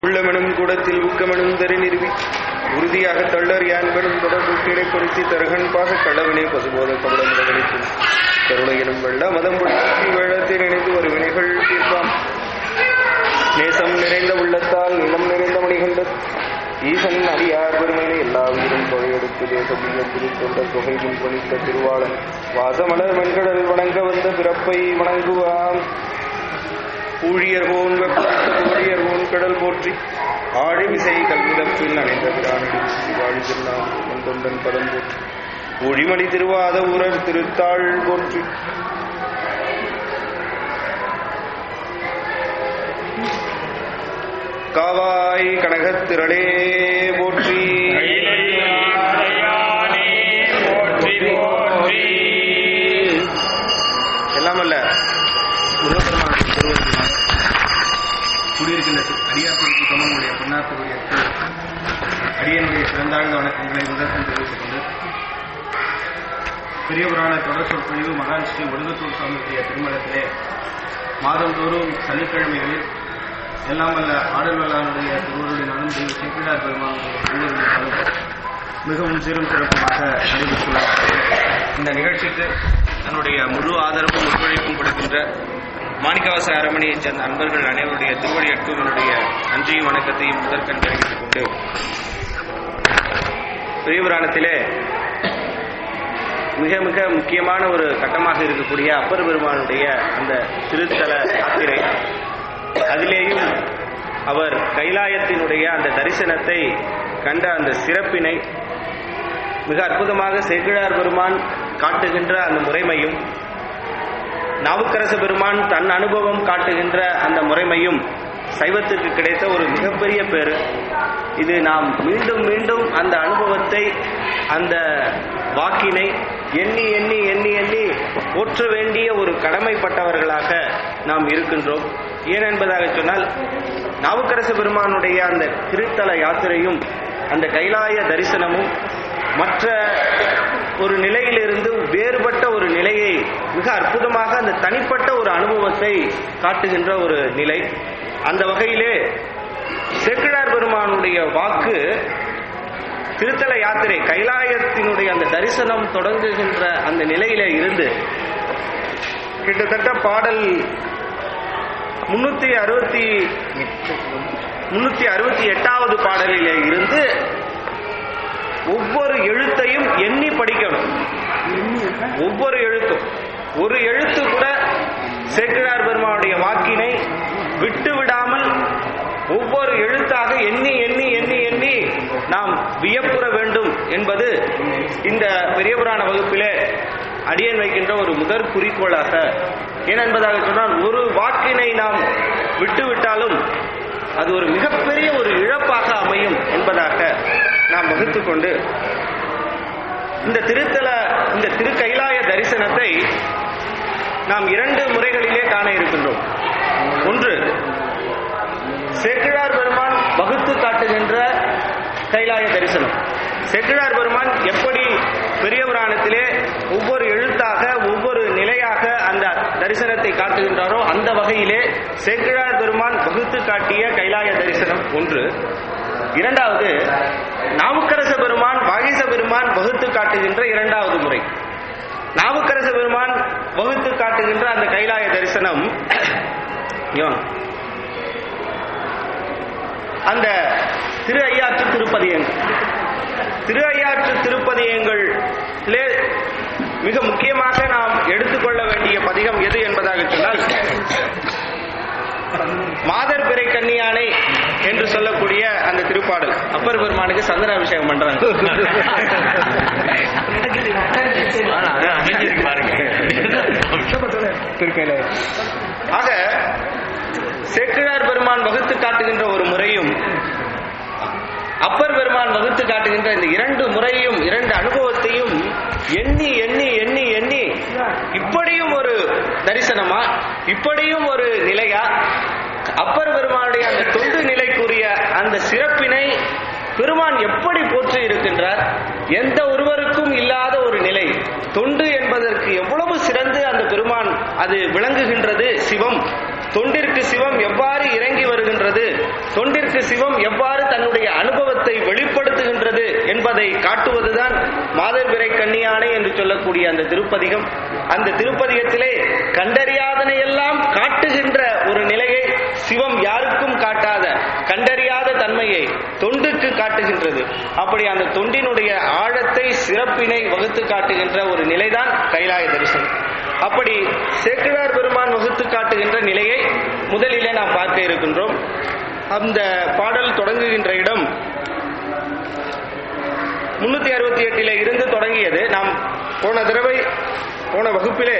உள்ளமெனும் கூடத்தில் ஊக்கமெனும் தரி நிறுவி உறுதியாக தள்ளர் யான்பெனும் தொடர்பு கிடைப்படுத்தி தருகன் பாச கடவினை பசுபோத கபடம் முதலிக்கும் கருணையினும் வெள்ள மதம் புழுத்தி வெள்ளத்தில் இணைந்து ஒரு வினைகள் தீர்ப்பாம் நேசம் நிறைந்த உள்ளத்தால் நிலம் நிறைந்த மணிகண்ட ஈசன் அடியார் பெருமையிலே எல்லா உயிரும் தொகையெடுத்து தேசபீய புதுத்தொண்ட தொகை முன்பணித்த திருவாளன் வாசமலர் வெண்கடல் வணங்க வந்த பிறப்பை வணங்குவாம் ஊழியர் போன் வெப்படியர் போன் கடல் போற்றி ஆழி விசை கல்விதப்பில் அணைந்த பிரானடி வாழி திருநாள் தொண்டன் பதம் போற்றி ஊழிமணி திருவாத ஊரர் திருத்தாள் போற்றி காவாய் கனகத்திரளே போற்றி எல்லாமல்ல முருகப்பெருமானுடைய திருவருளினால் குடியிருக்கின்ற அடியார் கூட்டமுடைய பொன்னாத்துடைய அடியனுடைய சிறந்தாழ்ந்த வணக்கங்களை முதற்கண் தெரிவித்துக் கொண்டு பெரிய புராண தொடர் சொற்பொழிவு மகான் ஸ்ரீ ஒடுங்கத்தூர் சுவாமியுடைய திருமணத்திலே மாதந்தோறும் சனிக்கிழமைகளில் எல்லாம் வல்ல ஆடல் வல்லானுடைய திருவருளினாலும் தெய்வ சேக்கிழார் பெருமானுடைய திருவருளினாலும் மிகவும் சீரும் சிறப்புமாக நடைபெற்றுள்ளார் இந்த நிகழ்ச்சிக்கு தன்னுடைய முழு ஆதரவும் ஒத்துழைப்பும் கொடுக்கின்ற மாணிக்கவாச அரமணியைச் சேர்ந்த அன்பர்கள் அனைவருடைய திருவடி அட்டுகளுடைய நன்றியும் வணக்கத்தையும் முதற்கண் தெரிவித்துக் கொண்டு பெரியபுராணத்திலே மிக மிக முக்கியமான ஒரு கட்டமாக இருக்கக்கூடிய அப்பர் பெருமானுடைய அந்த திருத்தல யாத்திரை அதிலேயும் அவர் கைலாயத்தினுடைய அந்த தரிசனத்தை கண்ட அந்த சிறப்பினை மிக அற்புதமாக சேக்கிழார் பெருமான் காட்டுகின்ற அந்த முறைமையும் நாவுக்கரசு பெருமான் தன் அனுபவம் காட்டுகின்ற அந்த முறைமையும் சைவத்துக்கு கிடைத்த ஒரு மிகப்பெரிய பேரு இது நாம் மீண்டும் மீண்டும் அந்த அனுபவத்தை அந்த வாக்கினை எண்ணி எண்ணி எண்ணி எண்ணி போற்ற வேண்டிய ஒரு கடமைப்பட்டவர்களாக நாம் இருக்கின்றோம் ஏன் என்பதாக சொன்னால் நாவுக்கரசு பெருமானுடைய அந்த திருத்தல யாத்திரையும் அந்த கைலாய தரிசனமும் மற்ற ஒரு நிலையிலிருந்து வேறுபட்ட ஒரு நிலையை மிக அற்புதமாக அந்த தனிப்பட்ட ஒரு அனுபவத்தை காட்டுகின்ற ஒரு நிலை அந்த வகையிலே சேக்கிழார் பெருமானுடைய வாக்கு திருத்தல யாத்திரை கைலாயத்தினுடைய அந்த தரிசனம் தொடங்குகின்ற அந்த நிலையில இருந்து கிட்டத்தட்ட பாடல் முன்னூத்தி அறுபத்தி முன்னூத்தி அறுபத்தி எட்டாவது பாடலிலே இருந்து ஒவ்வொரு எழுத்தையும் எண்ணி படிக்கணும் ஒவ்வொரு எழுத்தும் ஒரு எழுத்து கூட சேக்கிழார் பெருமானுடைய வாக்கினை விட்டு விடாமல் ஒவ்வொரு எழுத்தாக எண்ணி எண்ணி எண்ணி எண்ணி நாம் வியப்புற வேண்டும் என்பது இந்த பெரிய புராண வகுப்பிலே அடியன் வைக்கின்ற ஒரு முதற் குறிக்கோளாக ஏனென்பதாக சொன்னால் ஒரு வாக்கினை நாம் விட்டுவிட்டாலும் அது ஒரு மிகப்பெரிய ஒரு இழப்பாக அமையும் என்பதாக நாம் வகுத்து கொண்டு இந்த திருத்தல இந்த திருக்கைலாய தரிசனத்தை நாம் இரண்டு முறைகளிலே காண இருக்கின்றோம் ஒன்று சேக்கிழார் பெருமான் வகுத்து காட்டுகின்ற கைலாய தரிசனம் சேக்கிழார் பெருமான் எப்படி பெரிய புராணத்திலே ஒவ்வொரு எழுத்தாக ஒவ்வொரு நிலையாக அந்த தரிசனத்தை காட்டுகின்றாரோ அந்த வகையிலே சேக்கிழார் பெருமான் வகுத்து காட்டிய கைலாய தரிசனம் ஒன்று இரண்டாவது நாவுக்கரச பெருமான் வாகிச பெருமான் வகுத்து காட்டுகின்ற இரண்டாவது முறை நாவுக்கரச பெருமான் வகுத்து காட்டுகின்ற அந்த கைலாய தரிசனம் அந்த திரு ஐயாற்று திருப்பதியங்கள் திரு ஐயாற்று திருப்பதியங்களிலே மிக முக்கியமாக நாம் எடுத்துக்கொள்ள வேண்டிய பதிகம் எது என்பதாக சொன்னால் மாதர் பிறை கன்னியானை என்று சொல்லக்கூடிய அந்த திருப்பாடல் அப்பர் பெருமானுக்கு சந்திராபிஷேகம் பண்றாங்க ஆக சேக்கிழார் பெருமான் வகுத்து காட்டுகின்ற ஒரு முறையும் அப்பர் பெருமான் வகுத்து காட்டுகின்ற இந்த இரண்டு முறையும் இரண்டு அனுபவத்தையும் எண்ணி எண்ணி எண்ணி எண்ணி இப்படியும் ஒரு தரிசனமா இப்படியும் ஒரு நிலையா அப்பர் பெருமானுடைய அந்த தொண்டு நிலைக்குரிய அந்த சிறப்பினை பெருமான் எப்படி போற்றி இருக்கின்றார் எந்த ஒருவருக்கும் இல்லாத ஒரு நிலை தொண்டு என்பதற்கு எவ்வளவு சிறந்து அந்த பெருமான் அது விளங்குகின்றது சிவம் தொண்டிற்கு சிவம் எவ்வாறு இறங்கி வருகின்றது தொண்டிற்கு சிவம் எவ்வாறு தன்னுடைய அனுபவத்தை வெளிப்படுத்துகின்றது என்பதை காட்டுவதுதான் மாதர்பிறை கன்னியானை என்று சொல்லக்கூடிய அந்த திருப்பதிகம் அந்த திருப்பதிகத்திலே கண்டறியாதனை எல்லாம் காட்டுகின்ற ஒரு நிலையை சிவம் யாருக்கும் காட்டாத கண்டறியாத தன்மையை தொண்டுக்கு காட்டுகின்றது அப்படி அந்த தொண்டினுடைய ஆழத்தை சிறப்பினை வகுத்து காட்டுகின்ற ஒரு நிலைதான் கைலாய தரிசனம் அப்படி சேக்கிழார் பெருமான் வகுத்து காட்டுகின்ற நிலையை முதலிலே நாம் பார்க்க இருக்கின்றோம் அந்த பாடல் தொடங்குகின்ற இடம் முன்னூத்தி அறுபத்தி எட்டில இருந்து தொடங்கியது நாம் போன தடவை போன வகுப்பிலே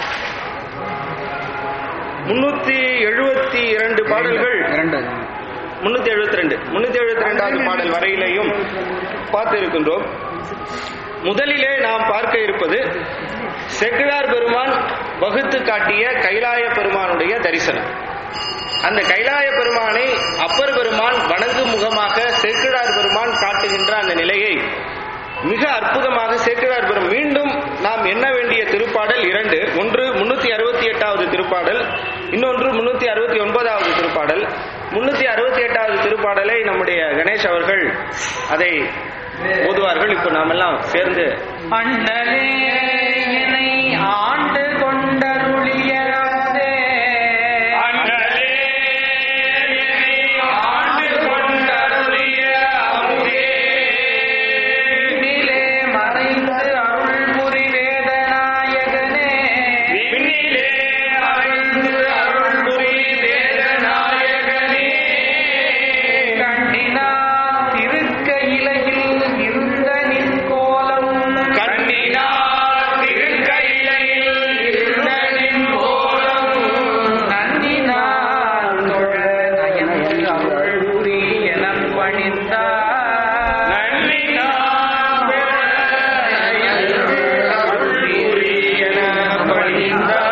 முன்னூத்தி எழுபத்தி இரண்டு பாடல்கள் இரண்டு முன்னூத்தி எழுபத்தி ரெண்டு முன்னூத்தி எழுபத்தி ரெண்டாவது பாடல் வரையிலையும் பார்த்து இருக்கின்றோம் முதலிலே நாம் பார்க்க இருப்பது செக்கிழார் பெருமான் வகுத்து காட்டிய கைலாய பெருமானுடைய தரிசனம் அந்த கைலாய பெருமானை அப்பர் பெருமான் வணங்கும் முகமாக சேக்கிழார் பெருமான் காட்டுகின்ற அந்த நிலையை மிக அற்புதமாக சேக்கிழார் பெரும் மீண்டும் நாம் எண்ண வேண்டிய திருப்பாடல் இரண்டு ஒன்று முன்னூத்தி அறுபத்தி எட்டாவது திருப்பாடல் இன்னொன்று முன்னூத்தி அறுபத்தி ஒன்பதாவது திருப்பாடல் முன்னூத்தி அறுபத்தி எட்டாவது திருப்பாடலை நம்முடைய கணேஷ் அவர்கள் அதை ஓதுவார்கள் இப்போ நாமெல்லாம் சேர்ந்து அண்ணலே என்னை ஆண்டு கொண்டருளியரே அண்ணலே என்னை ஆண்டு கொண்டருளிய அமுதே. விண்ணிலே மறைந்து அருள் புரி வேதநாயகனே விண்ணிலே மறைந்து அருள் புரி வேதநாயகனே. கண்ணினார் திருக்கையிலையில் இருந்த நின் கோலம் கண்ணினார் திருக்கையிலையில் இருந்த நின் கோலம். நன்னினார் தொழ நயந்து அருள் புரி எனப் பணிந்தார் நன்னினார் நயந்து அருள் புரி எனப் பணிந்தார்.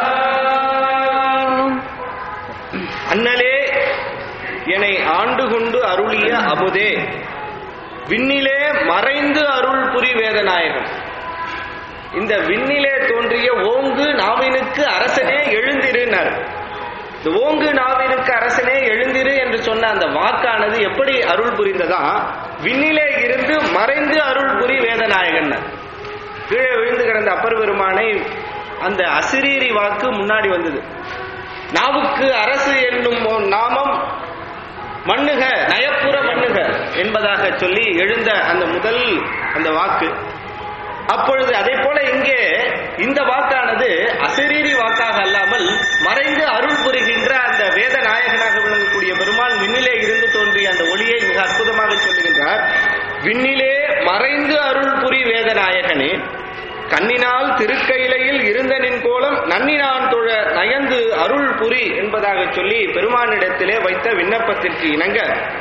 அண்ணலே என்னை ஆண்டு கொண்டு அருளிய அமுதே விண்ணிலே மறைந்து அருள் புரி வேதநாயகன் இந்த விண்ணிலே தோன்றிய ஓங்கு நாவினுக்கு அரசனே எழுந்திருனார் இந்த ஓங்கு நாவினுக்கு அரசனே எழுந்திரு என்று சொன்ன அந்த வாக்கானது எப்படி அருள் புரிந்ததா விண்ணிலே இருந்து மறைந்து அருள் புரி வேதநாயகன் கீழே விழுந்து கிடந்த அப்பர் பெருமானை அந்த அசிரீரி வாக்கு முன்னாடி வந்தது நாவுக்கு அரசு என்னும் ஒரு நாமம் மண்ணுக நயப்புற மண்ணுக என்பதாக சொல்லி எழுந்த அந்த முதல் அந்த வாக்கு அப்பொழுது அதே போல இங்கே இந்த வாக்கானது அசரீரி வாக்காக அல்லாமல் மறைந்து அருள் புரிகின்ற அந்த வேத நாயகனாக விளங்கக்கூடிய பெருமான் விண்ணிலே இருந்து தோன்றிய அந்த ஒளியை மிக அற்புதமாக சொல்லுகின்றார் விண்ணிலே மறைந்து அருள் புரி வேத நாயகனே கண்ணினால் திருக்கையிலையில் இருந்த நின் கோலம் நன்னினான் தொழ நயந்து அருள் புரி என்பதாக சொல்லி பெருமானிடத்திலே வைத்த விண்ணப்பத்திற்கு இணங்க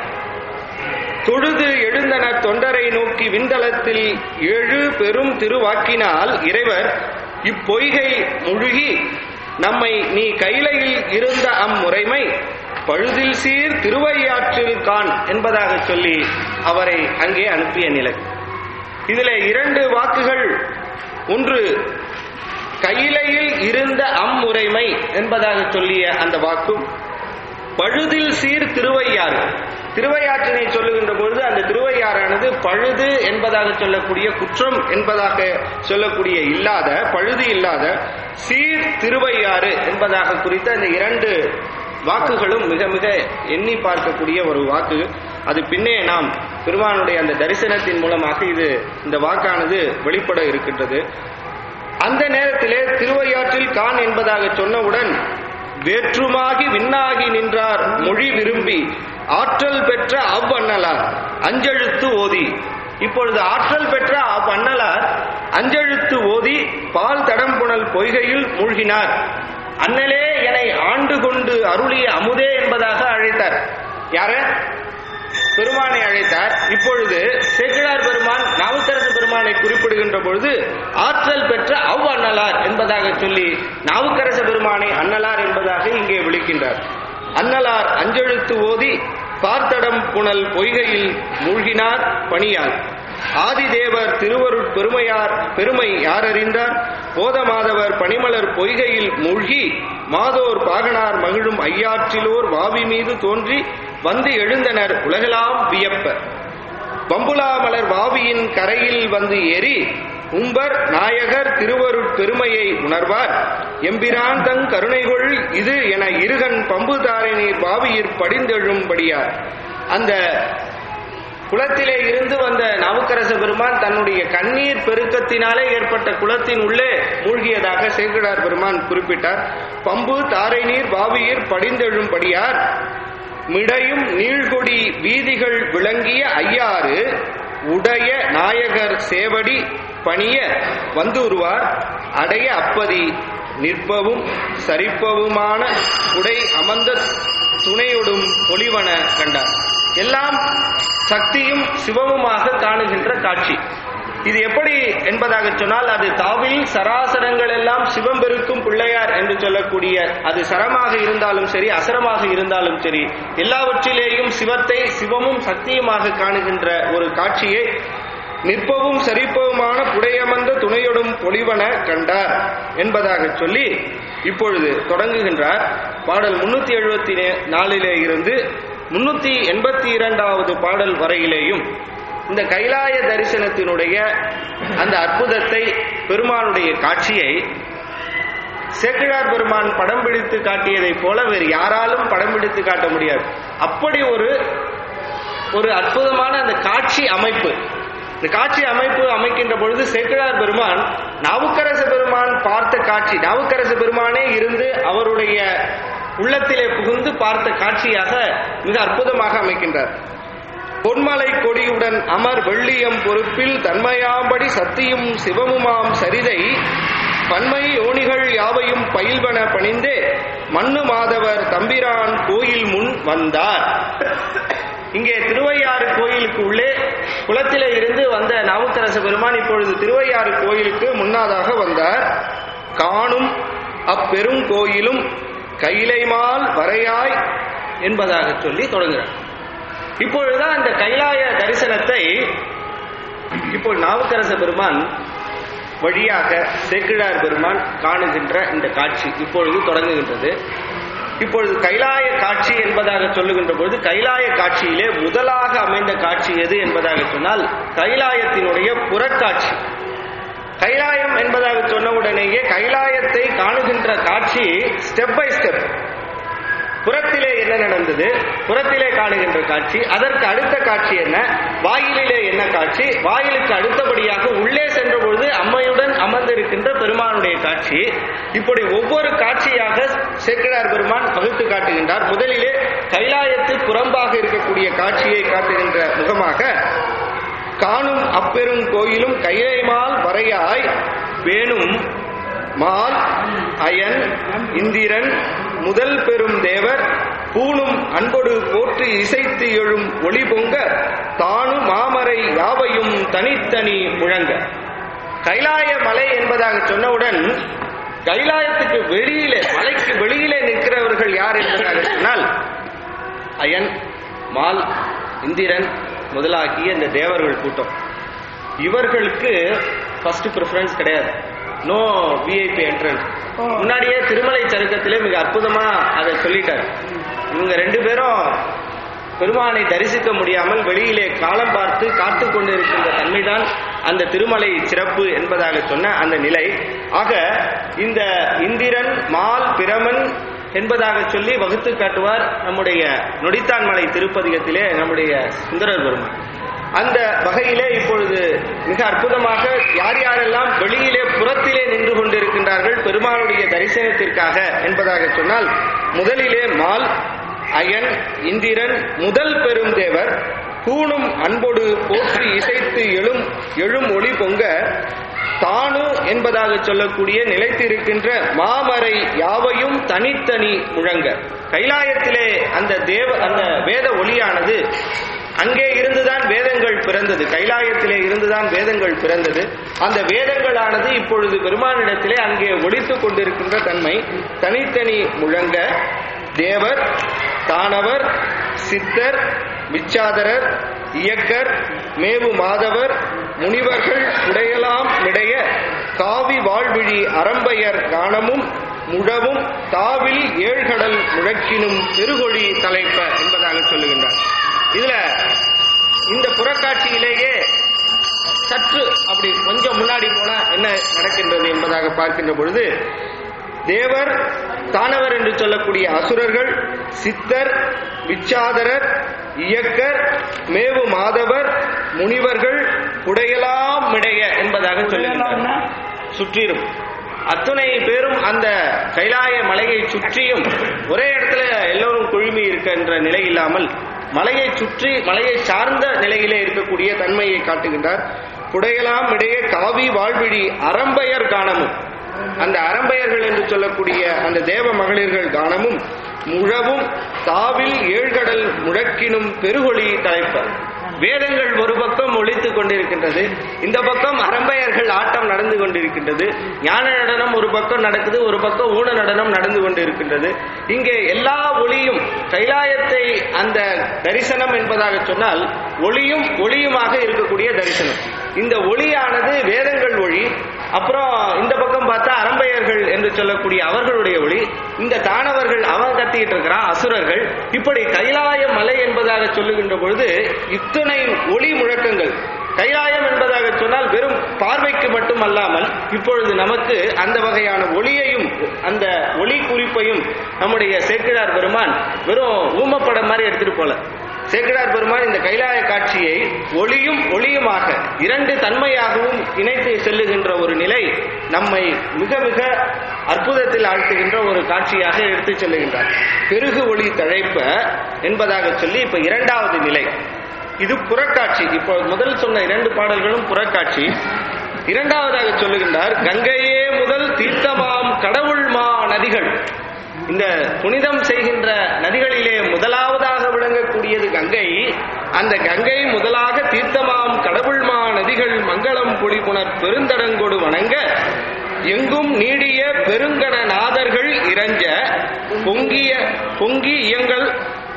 தொழுது எழுந்தன தொண்டரை நோக்கி விண்தளத்தில் எழு பெரும் திருவாக்கினால் இறைவர் இப்பொய்கை முழுகி நம்மை நீ கைலையில் இருந்த அம்முறைமை பழுதில் சீர் திருவையாற்றில் கான் என்பதாக சொல்லி அவரை அங்கே அனுப்பிய நிலை இதிலே இரண்டு வாக்குகள் ஒன்று கையிலையில் இருந்த அம்முறைமை என்பதாக சொல்லிய அந்த வாக்கும் பழுதில் சீர் திருவையாறு திருவையாற்றினை சொல்லுகின்ற பொழுது அந்த திருவையாறானது பழுது என்பதாக சொல்லக்கூடிய குற்றம் என்பதாக சொல்லக்கூடிய இல்லாத பழுது இல்லாத சீர் திருவையாறு என்பதாக குறித்த அந்த இரண்டு வாக்குகளும் மிக மிக எண்ணி பார்க்கக்கூடிய ஒரு வாக்கு அது பின்னே நாம் பெருமானுடைய அந்த தரிசனத்தின் மூலமாக இது இந்த வாக்கானது வெளிப்பட இருக்கின்றது அந்த நேரத்திலே திருவையாற்றில் கான் என்பதாக சொன்னவுடன் வேற்றுமாகி விண்ணாகி நின்றார் மொழி விரும்பி ஆற்றல் பெற்ற அவ்வண்ணலார் அஞ்செழுத்து ஓதி இப்பொழுது ஆற்றல் பெற்ற அவ்வண்ணலார் அஞ்செழுத்து ஓதி பால் தடம்புணல் பொய்கையில் மூழ்கினார் அண்ணலே என்னை ஆண்டு கொண்டு அருளிய அமுதே என்பதாக அழைத்தார் யார பெருமானை அழைத்தார் இப்பொழுது சேக்கிழார் பெருமான் நாவுக்கரசு பெருமானை குறிப்பிடுகின்ற பொழுது ஆற்றல் பெற்ற அவ் அண்ணலார் என்பதாக சொல்லி நாவுக்கரசு பெருமானை அண்ணலார் என்பதாக இங்கே விളിக்கின்றார் அண்ணலார் அஞ்செழுத்து ஓதி பார்த்தடம் புனல் பொய்கையில் மூழ்கினார் பணியார் ஆதிதேவர் திருவருட் பெருமையார் பெருமை யார் அறிந்தார் போதமாதவர் பனிமலர் பொய்கையில் மூழ்கி மாதோர் பாகனார் மகிழும் ஐயாற்றிலோர் வாவி மீது தோன்றி வந்து எழுந்தனர் உலகெல்லாம் வியப்ப பம்புலாமலர் வாவியின் கரையில் வந்து ஏறி உம்பர் நாயகர் திருவருட் பெருமையை உணர்வார் எம்பிரான் தங் கருணைகொள் இது என இருகன் பம்பு தாரினீர் வாவியிற் படிந்தெழும்படியார் அந்த குளத்திலே இருந்து வந்த நாவுக்கரச பெருமான் தன்னுடைய கண்ணீர் பெருக்கத்தினாலே ஏற்பட்ட குளத்தின் உள்ளே மூழ்கியதாக சேக்கிழார் பெருமான் குறிப்பிட்டார் பம்பு தாரை நீர் வாவியிற் படிந்தெழும்படியார் மிடையும் நீழ்கொடி வீதிகள் விளங்கிய ஐயாறு உடைய நாயகர் சேவடி பணிய வந்துருவார் அடைய அப்பதி நிற்பவும் சரிப்பவுமான உடை அமர்ந்த துணையொடும் பொலிவன கண்டார் எல்லாம் சக்தியும் சிவமுமாக காணுகின்ற காட்சி இது எப்படி என்பதாக சொன்னால் அது தாவில் சராசரங்கள் எல்லாம் சிவம் பெருக்கும் பிள்ளையார் என்று சொல்லக்கூடிய அது சரமாக இருந்தாலும் சரி அசரமாக இருந்தாலும் சரி எல்லாவற்றிலேயும் சிவத்தை சிவமும் சக்தியுமாக காணுகின்ற ஒரு காட்சியை நிற்பவும் சரிப்பவுமான புடையமர்ந்த துணையொடும் பொலிவன கண்டார் என்பதாக சொல்லி இப்பொழுது தொடங்குகின்றார் பாடல் முன்னூத்தி எழுபத்தி நாலிலே இருந்து முன்னூத்தி எண்பத்தி இரண்டாவது பாடல் வரையிலேயும் இந்த கைலாய தரிசனத்தினுடைய அந்த அற்புதத்தை பெருமானுடைய காட்சியை சேக்கிழார் பெருமான் படம் பிடித்து காட்டியதைப் போல வேறு யாராலும் படம் பிடித்து காட்ட முடியாது அப்படி ஒரு ஒரு அற்புதமான அந்த காட்சி அமைப்பு இந்த காட்சி அமைப்பு அமைக்கின்ற பொழுது சேக்கிழார் பெருமான் நாவுக்கரச பெருமான் பார்த்த காட்சி நாவுக்கரச பெருமானே இருந்து அவருடைய உள்ளத்திலே புகுந்து பார்த்த காட்சியாக மிக அற்புதமாக அமைக்கின்றார் பொன்மலை கொடியுடன் அமர் வெள்ளியம் பொறுப்பில் தன்மையாம்படி சத்தியும் சிவமுமாம் சரிதை பன்மை யோனிகள் யாவையும் பயில்வன பணிந்தே மண்ணு மாதவர் தம்பிரான் கோயில் முன் வந்தார் இங்கே திருவையாறு கோயிலுக்கு உள்ளே குளத்திலே இருந்து வந்த நாவுக்கரச பெருமான் இப்பொழுது திருவையாறு கோயிலுக்கு முன்னாதாக வந்தார் காணும் அப்பெரும் கோயிலும் கைலைமால் வரையாய் என்பதாக சொல்லி தொடங்குகிறார் இப்பொழுதுதான் அந்த கைலாய தரிசனத்தை இப்போ நாவுக்கரச பெருமான் வழியாக சேக்கிழார் பெருமான் காணுகின்ற இந்த காட்சி இப்பொழுது தொடங்குகின்றது இப்பொழுது கைலாய காட்சி என்பதாக சொல்லுகின்ற பொழுது கைலாய காட்சியிலே முதலாக அமைந்த காட்சி எது என்பதாக சொன்னால் கைலாயத்தினுடைய புறக்காட்சி கைலாயம் என்பதாக சொன்ன உடனேயே கைலாயத்தை காணுகின்ற காட்சி ஸ்டெப் பை ஸ்டெப் புறத்திலே என்ன நடந்தது புறத்திலே காணுகின்ற காட்சி அதற்கு அடுத்த காட்சி என்ன வாயிலிலே என்ன காட்சி வாயிலுக்கு அடுத்தபடியாக உள்ளே சென்ற பொழுது அம்மையுடன் அமர்ந்திருக்கின்ற பெருமானுடைய காட்சி இப்படி ஒவ்வொரு காட்சியாக சேக்கிழார் பெருமான் பகுத்து காட்டுகின்றார் முதலிலே கைலாயத்து புறம்பாக இருக்கக்கூடிய காட்சியை காட்டுகின்ற முகமாக காணும் அப்பெரும் கோயிலும் கைலைமால் வரையாய் வேணும் மால் அயன் இந்திரன் முதல் பெரும் தேவர் பூணும் அன்பொடு போற்று இசைத்து எழும் ஒளி பொங்க தானும் மாமரை யாவையும் தனித்தனி முழங்க கைலாய மலை என்பதாக சொன்னவுடன் கைலாயத்துக்கு வெளியிலே மலைக்கு வெளியிலே நிற்கிறவர்கள் யார் என்பதாக சொன்னால் அயன் மால் இந்திரன் முதலாகிய இந்த தேவர்கள் கூட்டம் இவர்களுக்கு ஃபர்ஸ்ட் ப்ரிஃபரன்ஸ் கிடையாது நோ விஐபி என்ட்ரன்ஸ் முன்னாடியே திருமலை சருக்கத்திலே மிக அற்புதமா அதை சொல்லிட்டார் இவங்க ரெண்டு பேரும் பெருமானை தரிசிக்க முடியாமல் வெளியிலே காலம் பார்த்து காத்து கொண்டிருக்கின்ற தன்மைதான் அந்த திருமலை சிறப்பு என்பதாக சொன்ன அந்த நிலை ஆக இந்த இந்திரன் மால் பிரமன் என்பதாக சொல்லி வகுத்து காட்டுவார் நம்முடைய நொடித்தான் மலை திருப்பதிகத்திலே நம்முடைய சுந்தரர் பெருமான் அந்த வகையிலே இப்பொழுது மிக அற்புதமாக யார் யாரெல்லாம் வெளியிலே புறத்திலே நின்று கொண்டிருக்கின்றார்கள் பெருமானுடைய தரிசனத்திற்காக என்பதாக சொன்னால் முதலிலே மால் அயன் இந்திரன் முதல் பெரும் தேவர் கூணும் அன்பொடு போற்றி இசைத்து எழும் எழும் ஒளி பொங்க தானு என்பதாக சொல்லக்கூடிய நிலைத்திருக்கின்ற மாமரை யாவையும் தனித்தனி முழங்க கைலாயத்திலே அந்த தேவ அந்த வேத ஒளியானது அங்கே இருந்துதான் வேதங்கள் பிறந்தது கைலாயத்திலே இருந்துதான் வேதங்கள் பிறந்தது அந்த வேதங்களானது இப்பொழுது பெருமானிடத்திலே அங்கே ஒழித்துக் கொண்டிருக்கின்ற தன்மை தனித்தனி முழங்க தேவர் தானவர் சித்தர் விச்சாதரர் இயக்கர் மேவு மாதவர் முனிவர்கள் உடையலாம் இடைய காவி வாழ்விழி அரம்பையர் காணமும் முழவும் தாவில் ஏழ்கடல் முழக்கினும் பெருகொழி தலைப்ப என்பதாக சொல்லுகின்றார் இதுல இந்த புறக்காட்சியிலேயே சற்று அப்படி கொஞ்சம் முன்னாடி போனா என்ன நடக்கின்றது என்பதாக பார்க்கின்ற பொழுது தேவர் தானவர் என்று சொல்லக்கூடிய அசுரர்கள் சித்தர் விச்சாதரர் இயக்கர் மேவு மாதவர் முனிவர்கள் உடையலாம் மிடைய என்பதாக சொல்லுகின்றனர் சுற்றிலும் அத்துணை பேரும் அந்த கைலாய மலையை சுற்றியும் ஒரே இடத்துல எல்லோரும் குழுமி இருக்கின்ற நிலை இல்லாமல் மலையை சுற்றி மலையை சார்ந்த நிலையிலே இருக்கக்கூடிய தன்மையை காட்டுகின்றார் புடையலாம் இடையே காவி வாழ்விழி அரம்பையர் காணமும் அந்த அரம்பையர்கள் என்று சொல்லக்கூடிய அந்த தேவ மகளிர்கள் காணமும் முழவும் தாவில் ஏழ்கடல் முழக்கினும் பெருகொழி தலைப்பர் வேதங்கள் ஒரு பக்கம் ஒழித்துக் கொண்டிருக்கின்றது இந்த பக்கம் அரம்பையர்கள் ஆட்டம் நடந்து கொண்டிருக்கின்றது ஞான நடனம் ஒரு பக்கம் நடக்குது ஒரு பக்கம் ஊன நடனம் நடந்து கொண்டிருக்கின்றது இங்கே எல்லா ஒளியும் கைலாயத்தை அந்த தரிசனம் என்பதாக சொன்னால் ஒளியும் ஒளியுமாக இருக்கக்கூடிய தரிசனம் இந்த ஒளியானது வேதங்கள் ஒளி அப்புறம் இந்த பக்கம் பார்த்தா அரம்பையர்கள் என்று சொல்லக்கூடிய அவர்களுடைய ஒளி இந்த தானவர்கள் அவன் கத்திட்டு இருக்கிறான் அசுரர்கள் இப்படி கைலாய மலை என்பதாக சொல்லுகின்ற பொழுது இத்தனை ஒளி முழக்கங்கள் கைலாயம் என்பதாக சொன்னால் வெறும் பார்வைக்கு மட்டும் அல்லாமல் இப்பொழுது நமக்கு அந்த வகையான ஒளியையும் அந்த ஒளி குறிப்பையும் நம்முடைய சேக்கிழார் பெருமான் வெறும் ஊமப்படம் மாதிரி எடுத்துட்டு போல சேக்கிழார் பெருமான் இந்த கைலாய காட்சியை ஒளியும் ஒளியுமாக இரண்டு தன்மையாகவும் இணைத்து செல்லுகின்ற ஒரு நிலை நம்மை மிக மிக அற்புதத்தில் ஆழ்த்துகின்ற ஒரு காட்சியாக எடுத்து செல்லுகின்றார் பெருகு ஒளி தழைப்ப என்பதாக சொல்லி இப்ப இரண்டாவது நிலை இது புறக்காட்சி இப்போ முதல் சொன்ன இரண்டு பாடல்களும் புறக்காட்சி இரண்டாவதாக சொல்லுகின்றார் கங்கையே முதல் தீர்த்தமாம் கடவுள் மா நதிகள் இந்த புனிதம் செய்கின்ற நதிகளிலே முதலாவதாக விளங்கக்கூடியது கங்கை அந்த கங்கை முதலாக தீர்த்தமாம் கடவுள்மா நதிகள் மங்களம் பொழிபுணர் பெருந்தடங்கொடு வணங்க எங்கும் நீடிய பெருங்கண நாதர்கள் இறஞ்ச பொங்கிய பொங்கி இயங்கள்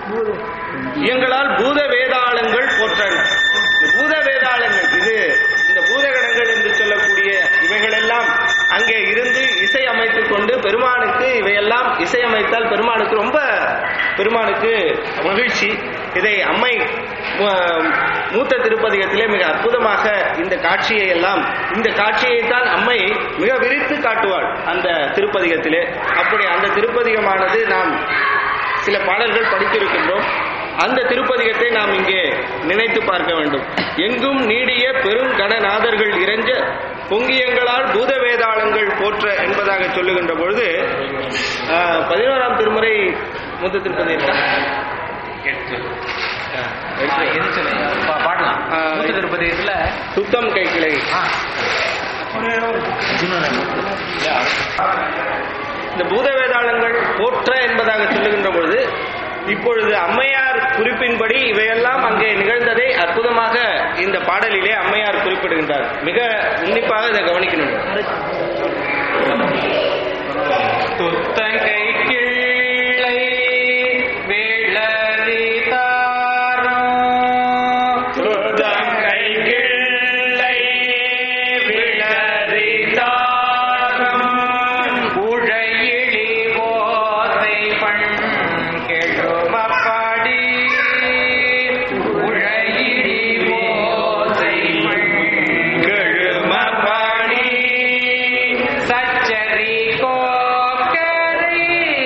இயங்களால் பூத வேதாளங்கள் போற்றன இந்த பூத வேதாளங்கள் இது இந்த பூதகணங்கள் என்று சொல்லக்கூடிய இவைகளெல்லாம் அங்கே இருந்து இசை அமைத்துக் கொண்டு பெருமானுக்கு இவையெல்லாம் இசை அமைத்தால் பெருமானுக்கு ரொம்ப பெருமானுக்கு மகிழ்ச்சி இதை அம்மை மு- மூத்த திருப்பதிகத்திலே மிக அற்புதமாக இந்த காட்சியை எல்லாம் இந்த காட்சியை தான் அம்மை மிக விரித்து காட்டுவாள் அந்த திருப்பதிகத்திலே அப்படி அந்த திருப்பதிகமானது நாம் சில பாடல்கள் படித்திருக்கின்றோம் அந்த திருப்பதிகத்தை நாம் இங்கே நினைத்து பார்க்க வேண்டும் எங்கும் நீடிய பெருங்கணநாதர்கள் இறைஞ்ச பொங்கியங்களால் பூத வேதாளங்கள் போற்ற என்பதாக சொல்லுகின்ற பொழுது ஆஹ், பதினோராம் திருமுறை மூத்த திருப்பதி இருக்கா ஆ, எது சொல்லுங்க பா- பாடலாம் ஆ, மூத்த திருப்பதியத்துல சுத்தம் கைக்கிளை ஆ. இந்த பூத வேதாளங்கள் போற்ற என்பதாக சொல்லுகின்ற பொழுது இப்பொழுது அம்மையார் குறிப்பின்படி இவையெல்லாம் அங்கே நிகழ்ந்ததை அற்புதமாக இந்த பாடலிலே அம்மையார் குறிப்பிடுகின்றார் மிக உன்னிப்பாக இதை கவனிக்கணும் துத்தங்கை கிள்ளை வேளரி தாரம் துத்தங்கை கிள்ளை விளரி தாரம் உழையிழி ஓசை பண் கெழுமப்படி உழையிழி ஓசை பண் கெழுமப்படி சச்சரி கோக்கரை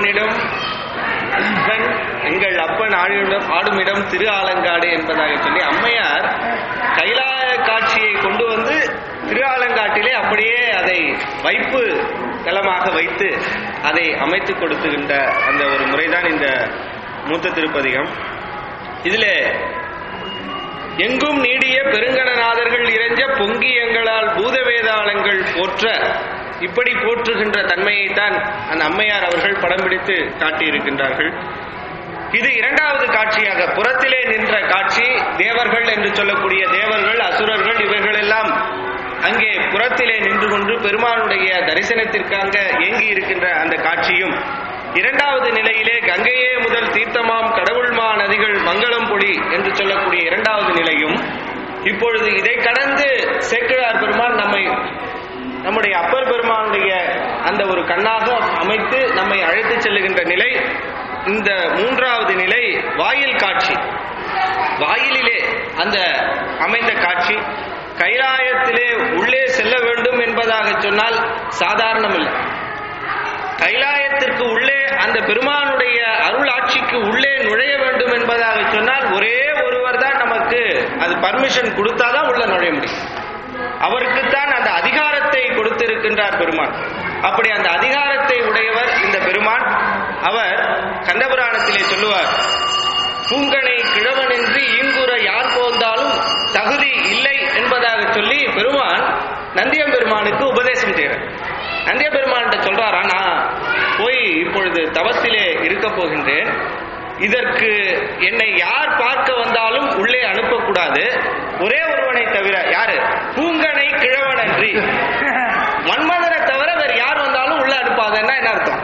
ஆடுமிடம் அப்பன் எங்கள் அப்பன் ஆடிடம் ஆடுமிடம் திரு ஆலங்காடு என்பதாக சொல்லி அம்மையார் கைலாய காட்சியை கொண்டு வந்து திரு ஆலங்காட்டிலே அப்படியே அதை வைப்பு தலமாக வைத்து அதை அமைத்து கொடுத்துகின்ற அந்த ஒரு முறைதான் இந்த மூத்த திருப்பதிகம் இதிலே எங்கும் நீடிய பெருங்கணநாதர்கள் இறைஞ்ச பொங்கி எங்களால் பூத வேதாளங்கள் போற்ற இப்படி போற்றுகின்ற தன்மையைத்தான் அந்த அம்மையார் அவர்கள் படம் பிடித்து காட்டியிருக்கின்றார்கள் இது இரண்டாவது காட்சியாக புறத்திலே நின்ற காட்சி தேவர்கள் என்று சொல்லக்கூடிய தேவர்கள் அசுரர்கள் இவர்களெல்லாம் அங்கே புறத்திலே நின்று கொண்டு பெருமானுடைய தரிசனத்திற்காக ஏங்கி இருக்கின்ற அந்த காட்சியும் இரண்டாவது நிலையிலே கங்கையே முதல் தீர்த்தமாம் கடவுள்மா நதிகள் மங்களம் பொழி என்று சொல்லக்கூடிய இரண்டாவது நிலையும் இப்பொழுது இதை கடந்து சேக்கிழார் பெருமான் நம்மை நம்முடைய அப்பர் பெருமானுடைய அந்த ஒரு கண்ணாக அமைத்து நம்மை அழைத்து செல்லுகின்ற நிலை இந்த மூன்றாவது நிலை வாயில் காட்சி வாயிலிலே அந்த அமைந்த காட்சி கைலாயத்திலே உள்ளே செல்ல வேண்டும் என்பதாக சொன்னால் சாதாரணமில்லை கைலாயத்திற்கு உள்ளே அந்த பெருமானுடைய அருள் ஆட்சிக்கு உள்ளே நுழைய வேண்டும் என்பதாக சொன்னால் ஒரே ஒருவர் தான் நமக்கு அது பர்மிஷன் கொடுத்தாதான் உள்ள நுழைய முடியும் அவருக்குத்தான் அந்த அதிகாரத்தை கொடுத்திருக்கின்றார் பெருமான் அப்படி அந்த அதிகாரத்தை உடையவர் இந்த பெருமான் அவர் கந்தபுராணத்திலே சொல்லுவார் பூங்கனை கிழவனின்றி ஈங்குற யார் போந்தாலும் தகுதி இல்லை என்பதாக சொல்லி பெருமான் நந்தியம் பெருமானுக்கு உபதேசம் செய்கிறார் நந்திய பெருமான்கிட்ட சொல்றாரா நான் போய் இப்பொழுது தவத்திலே இருக்க போகின்றேன் இதற்கு என்னை யார் பார்க்க வந்தாலும் உள்ளே அனுப்பக்கூடாது ஒரே ஒருவனை தவிர யாரு பூங்கனை கிழவனன்றி மன்மதனை தவிர வேற யார் வந்தாலும் உள்ள அனுப்பாதன்னா என்ன அர்த்தம்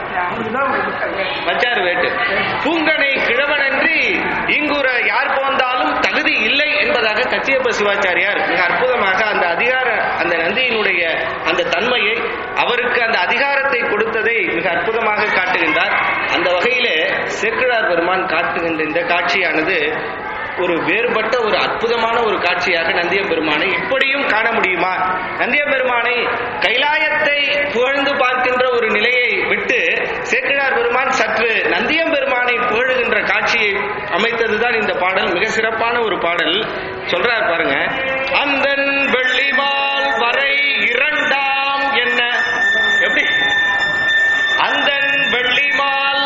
வச்சாரு வேட்டு பூங்கனை கிழவனன்றி இங்குற யார் போந்தாலும் தகுதி இல்லை என்பதாக கச்சியப்ப சிவாச்சாரியார் மிக அற்புதமாக அந்த அதிகார அந்த நந்தியினுடைய அந்த தன்மையை அவருக்கு அந்த அதிகாரத்தை கொடுத்ததை மிக அற்புதமாக காட்டுகின்றார் அந்த வகையிலே சேக்கிழார் பெருமான் காட்டுகின்ற இந்த காட்சியானது ஒரு வேறுபட்ட ஒரு அற்புதமான ஒரு காட்சியாக நந்திய பெருமானை இப்படியும் காண முடியுமா நந்திய பெருமானை கைலாயத்தை புகழ்ந்து பார்க்கின்ற ஒரு நிலையை விட்டு சேக்கிழார் பெருமான் சற்று நந்தியம் பெருமானை புகழுகின்ற காட்சியை அமைத்ததுதான் இந்த பாடல் மிக சிறப்பான ஒரு பாடல் சொல்றார் பாருங்க அந்தன் வெள்ளிவால் வரை இரண்டாம் என்ன எப்படி அந்தன் வெள்ளிமால்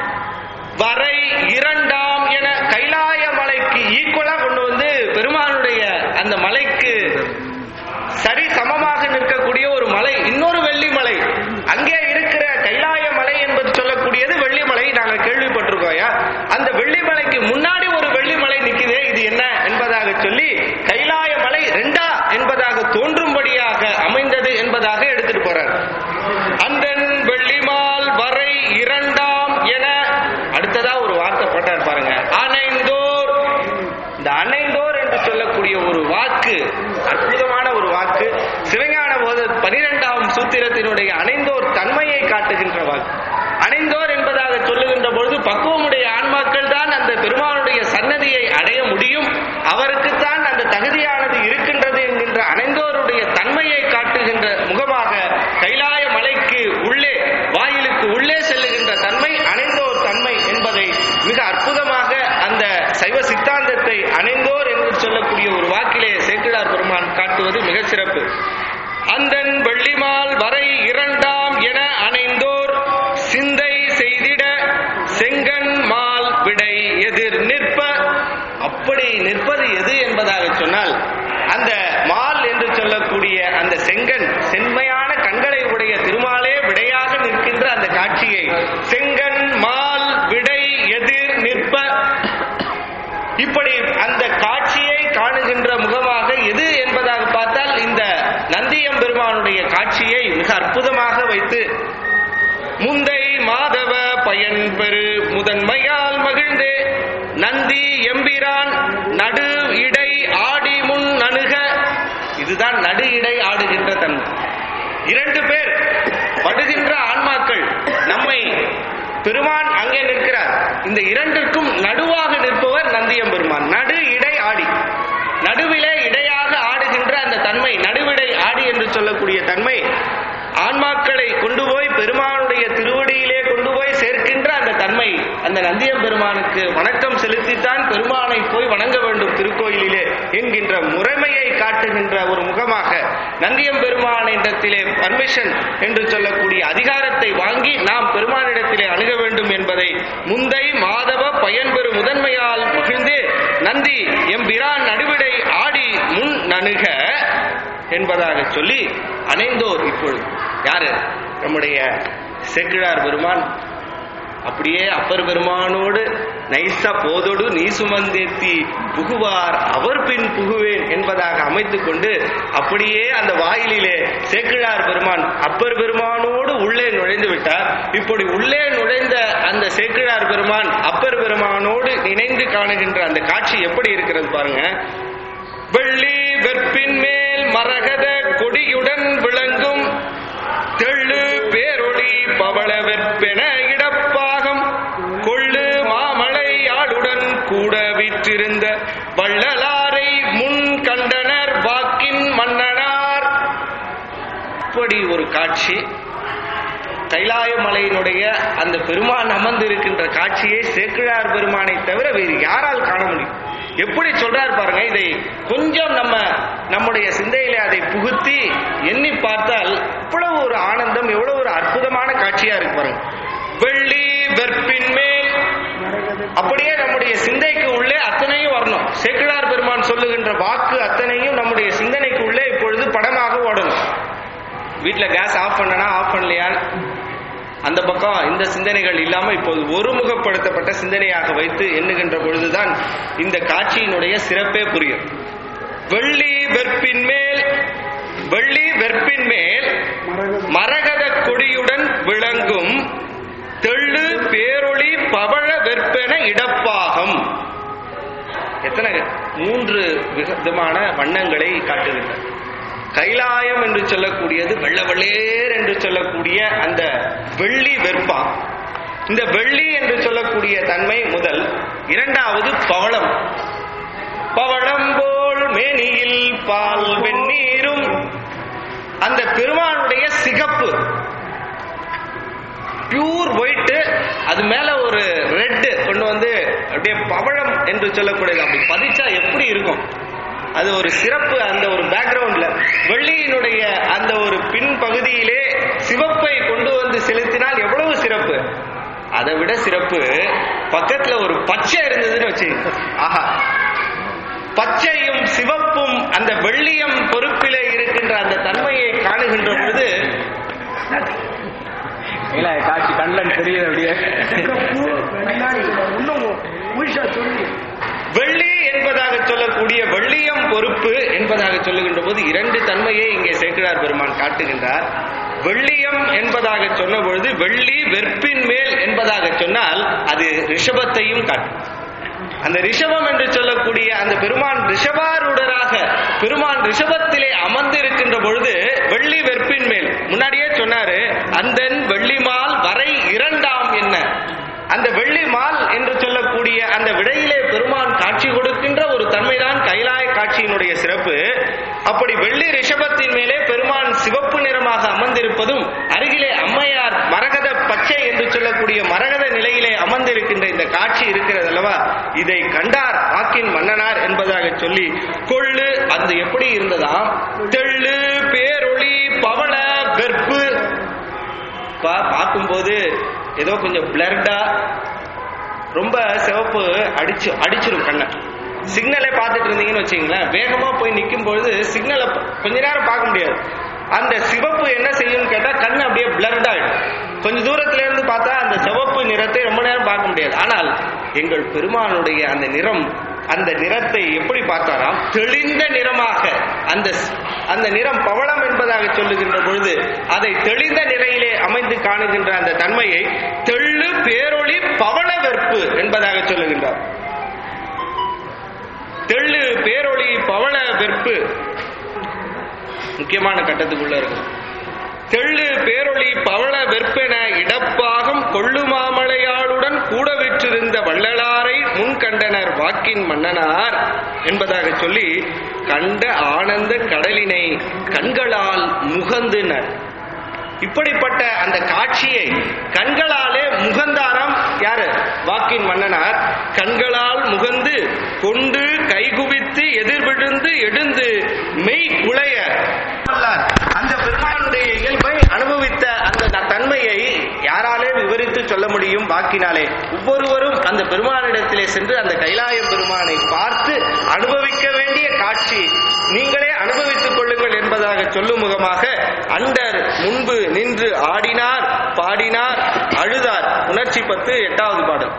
வரை இரண்டாம் என கைலாய மலைக்கு ஈக்குவலா கொண்டு வந்து பெருமானுடைய அந்த மலைக்கு சரி சமமாக நிற்கக்கூடிய ஒரு மலை இன்னொரு வெள்ளி மலை அங்கே இருக்கிற கைலாய மலை என்பது சொல்லக்கூடியது வெள்ளிமலை நாங்க கேள்விப்பட்டிருக்கோயா அந்த வெள்ளிமலைக்கு முன்னாடி ஒரு வெள்ளிமலை நிக்குதே இது என்ன என்பதாக சொல்லி கைலாய மலை ரெண்டா என்பதாக தோன்றும்படியாக அமைந்தது என்பதாக எடுத்துட்டு போறார் அந்தன் வெள்ளிமால் வரை இரண்டாம் என அடுத்ததா ஒரு வார்த்தை போட்டார் பாருங்க அணைந்தோர் இந்த அணைந்தோர் என்று சொல்லக்கூடிய ஒரு வாக்கு அற்புதமான ஒரு வாக்கு சிவஞான போத பனிரெண்டாம் சூத்திரத்தினுடைய அணைந்தோர் தன்மையை காட்டுகின்ற வாக்கு அணைந்தோர் என்பதாக சொல்லுகின்ற பொழுது பக்குவமுடைய ஆன்மாக்கள் தான் அந்த பெருமானுடைய சன்னதியை அடைய முடியும் அவருக்குத்தான் அந்த தகுதியானது இருக்கின்றது என்கின்ற அணைந்தோருடைய தன்மையை காட்டுகின்ற முகமாக கைலாய மலைக்கு உள்ளே வாயிலுக்கு உள்ளே செல்லுகின்ற தன்மை அணைந்தோர் தன்மை என்பதை மிக அற்புதமாக அந்த சைவ சித்தாந்தத்தை அணைந்தோர் என்று சொல்லக்கூடிய ஒரு வாக்கிலே சேக்கிழார் பெருமான் காட்டுவது மிக சிறப்பு அந்தன் வெள்ளிமால் வரை இரண்டாம் என அணைந்தோர் சிந்தை செய்திட செங்கன் மால் விடை எதிர் நிற்ப அப்படி நிற்பது எது என்பதாக சொன்னால் அந்த மால் என்று சொல்லக்கூடிய அந்த செங்கன் செம்மையான கண்களை உடைய திருமாலே விடையாக நிற்கின்ற அந்த காட்சியை செங்கன் மால் விடை எதிர் நிற்ப இப்படி அந்த காட்சியை காணுகின்ற முகமாக எது என்பதாக பார்த்தால் இந்த நந்தியம் பெருமானுடைய காட்சியை மிக அற்புதமாக வைத்து முந்தை மாதவ பயன் பெரு முதன்மையால் மகிழ்ந்து நந்தி எம்பிரான் நடு இடை ஆடி முன் அணுக இதுதான் நடு இடை ஆடுகின்ற தன்மை இரண்டு பேர் படுகின்ற ஆன்மாக்கள் நம்மை பெருமான் அங்கே நிற்கிறார் இந்த இரண்டிற்கும் நடுவாக நிற்பவர் நந்தியம் பெருமான் நடு இடை ஆடி நடுவிலே இடையாக ஆடுகின்ற அந்த தன்மை நடுவிடை ஆடி என்று சொல்லக்கூடிய தன்மை ஆன்மாக்களை கொண்டு போய் பெருமானுடைய திருவடியிலே கொண்டு போய் சேர்க்கின்ற தன்மை அந்த நந்தியம் பெருமானுக்கு வணக்கம் செலுத்தித்தான் பெருமானை போய் வணங்க வேண்டும் திருக்கோயிலிலே என்கின்ற முறைமையை காட்டுகின்ற ஒரு முகமாக நந்தியம் பெருமானிடத்திலே பர்மிஷன் என்று சொல்லக்கூடிய அதிகாரத்தை வாங்கி நாம் பெருமானிடத்திலே அணுக வேண்டும் என்பதை முந்தை மாதவ பயன்பெறு முதன்மையால் மகிழ்ந்து நந்தி எம்பிரான் நடுவிடை ஆடி முன் நணுக என்பதாக சொல்லி அணைந்தோர் இப்பொழுது யாரு நம்முடைய செக்கிழார் பெருமான் அப்படியே அப்பர் பெருமானோடு நைசா போதோடு நீ சுமந்தேத்தி புகுவார் அவர் பின் புகுவேன் என்பதாக அமைத்துக் கொண்டு அப்படியே அந்த வாயிலிலே சேக்கிழார் பெருமான் அப்பர் பெருமானோடு உள்ளே நுழைந்து விட்டார் இப்படி உள்ளே நுழைந்த அந்த சேக்கிழார் பெருமான் அப்பர் பெருமானோடு இணைந்து காணுகின்ற அந்த காட்சி எப்படி இருக்கிறது பாருங்க வெள்ளி வெற்பின் மேல் மரகத கொடியுடன் விளங்கும் தெள்ளு பேரொளி பவள வெற்பென இடப்பாகம் கொள்ளு மாமலை ஆளுடன் கூட விற்றிருந்த வள்ளலாரை முன் கண்டனர் வாக்கின் மன்னனார் இப்படி ஒரு காட்சி கைலாய மலையினுடைய அந்த பெருமான் அமர்ந்து இருக்கின்ற காட்சியை சேக்கிழார் பெருமானை தவிர வேறு யாரால் காண முடியும் எப்படி சொல்றார் பாருங்க இதை கொஞ்சம் நம்ம நம்முடைய சிந்தையிலே அதை புகுத்தி எண்ணி பார்த்தால் இவ்வளவு ஒரு ஆனந்தம் எவ்வளவு ஒரு அற்புதமான காட்சியா இருக்கு பாருங்க வெள்ளி வெற்பின் மேல் அப்படியே நம்முடைய சிந்தைக்கு உள்ளே அத்தனையும் வரணும் சேக்கிழார் பெருமான் சொல்லுகின்ற வாக்கு அத்தனையும் நம்முடைய சிந்தனைக்கு உள்ளே இப்பொழுது படமாக ஓடணும் வீட்டில் கேஸ் ஆஃப் பண்ணனா ஆஃப் பண்ணலையா அந்த பக்கம் இந்த சிந்தனைகள் இல்லாம இப்போது ஒருமுகப்படுத்தப்பட்ட சிந்தனையாக வைத்து எண்ணுகின்ற பொழுதுதான் இந்த காட்சியினுடைய சிறப்பே புரியும் வெள்ளி வெற்பின் மேல் வெள்ளி வெற்பின் மேல் மரகத கொடியுடன் விளங்கும் தெள்ளு பேரொளி பவழ வெற்பென இடப்பாகம் எத்தனை மூன்று விதமான வண்ணங்களை காட்டுகின்றன கைலாயம் என்று சொல்லக்கூடியது வெள்ள வெள்ளேர் என்று சொல்லக்கூடிய அந்த வெள்ளி வெற்பம் இந்த வெள்ளி என்று சொல்லக்கூடிய தன்மை முதல் இரண்டாவது பவளம் பவளம் போல் மேனியில் பால் வெந்நீரும் அந்த பெருமானுடைய சிகப்பு பியூர் ஒயிட் அது மேல ஒரு ரெட் கொண்டு வந்து அப்படியே பவழம் என்று சொல்லக்கூடியது அப்படி பதிச்சா எப்படி இருக்கும் அது ஒரு சிறப்பு அந்த ஒரு பேக்ரவுண்ட்ல வெள்ளியினுடைய அந்த ஒரு பின் பகுதியிலே சிவப்பை கொண்டு வந்து செலுத்தினால் எவ்வளவு சிறப்பு அதை விட சிறப்பு பக்கத்துல ஒரு பச்சை இருந்ததுன்னு வச்சுங்க ஆஹா பச்சையும் சிவப்பும் அந்த வெள்ளியம் பொறுப்பிலே இருக்கின்ற அந்த தன்மையை காணுகின்ற பொழுது இல்ல காட்சி கண்ணில் தெரியுது அப்படியே வெள்ளி என்பதாக சொல்லக்கூடிய வெள்ளியம் பொறுப்பு என்பதாக சொல்லுகின்ற போது இரண்டு தன்மையை இங்கே சேக்கிழார் பெருமான் காட்டுகின்றார் வெள்ளியம் என்பதாக சொன்ன பொழுது வெள்ளி வெற்பின் மேல் என்பதாக சொன்னால் அது ரிஷபத்தையும் காட்டும் அந்த ரிஷபம் என்று சொல்லக்கூடிய அந்த பெருமான் ரிஷபாரூடராக பெருமான் ரிஷபத்திலே அமர்ந்து இருக்கின்ற பொழுது வெள்ளி வெற்பின் மேல் முன்னாடியே சொன்னாரு அந்தன் வெள்ளிமால் வரை இரண்டாம் என்ன அந்த வெள்ளிமால் என்று சொல்லக்கூடிய அந்த விடையிலே பெருமான் காட்சி கொடுக்கின்ற ஒரு தன்மைதான் கைலாய காட்சியினுடைய சிறப்பு அப்படி வெள்ளி ரிஷபத்தின் மேலே பெருமான் சிவப்பு நிறமாக அமர்ந்திருப்பதும் அருகிலே அம்மையார் மரகத பச்சை என்று சொல்லக்கூடிய மரகத நிலையிலே அமர்ந்திருக்கின்ற இந்த காட்சி இருக்கிறது அல்லவா இதை கண்டார் வாக்கின் மன்னனார் என்பதாக சொல்லி கொள்ளு அது எப்படி இருந்ததாம் தெள்ளு பேரொளி பவள வெற்பு பா- பார்க்கும்போது ஏதோ கொஞ்சம் பிளர்டா ரொம்ப சிவப்பு அடிச்சு அடிச்சிரும் கண்ணை சிக்னலை பார்த்துட்டு இருந்தீங்கன்னு வச்சுங்களேன் வேகமா போய் நிற்கும் பொழுது சிக்னலை கொஞ்ச நேரம் பார்க்க முடியாது அந்த சிவப்பு என்ன செய்யும்னு கேட்டா கண் அப்படியே பிளர்ட் ஆயிடும் கொஞ்ச தூரத்துல இருந்து பார்த்தா அந்த சிவப்பு நிறத்தை ரொம்ப நேரம் பார்க்க முடியாது ஆனால் எங்கள் பெருமானுடைய அந்த நிறம் அந்த நிறத்தை எப்படி பார்த்தாராம் தெளிந்த நிறமாக அந்த அந்த நிறம் பவளம் என்பதாக சொல்லுகின்ற பொழுது அதை தெளிந்த நிலையிலே அமைந்து காணுகின்ற அந்த தன்மையை தெள்ளு பேரொளி பவள வெற்பு என்பதாக சொல்லுகின்றார் தெள்ளு பேரொளி பவள வெற்பு முக்கியமான கட்டத்துக்குள்ள இருக்கும் தெள்ளு பேரொளி பவள வெற்பென இடப்பாகம் கொள்ளுமாமலையாளுடன் கூட விற்றிருந்த வள்ளலாரை முன் கண்டனர் வாக்கின் மன்னனார் என்பதாக சொல்லி கண்ட ஆனந்த கடலினை கண்களால் முகந்தனர் இப்படிப்பட்ட அந்த காட்சியை கண்களாலே முகந்தாராம் யாரு வாக்கின் மன்னனார் கண்களால் முகந்து கொண்டு கைகுவித்து எதிர்விழுந்து எடுந்து மெய் குலைய அந்த பெருமானுடைய இயல்பை அனுபவித்த அந்த ந- தன்மையை யாராலே விவரித்து சொல்ல முடியும் வாக்கினாலே ஒவ்வொருவரும் அந்த பெருமானிடத்திலே சென்று அந்த கைலாய பெருமானை பார்த்து அனுபவிக்க வேண்டிய காட்சி நீங்களே அனுபவித்துக் கொள்ளுங்கள் என்பதாக சொல்லும் முகமாக அண்டர் முன்பு நின்று ஆடினார் பாடினார் அழுதார் உணர்ச்சி பத்து எட்டாவது பாடல்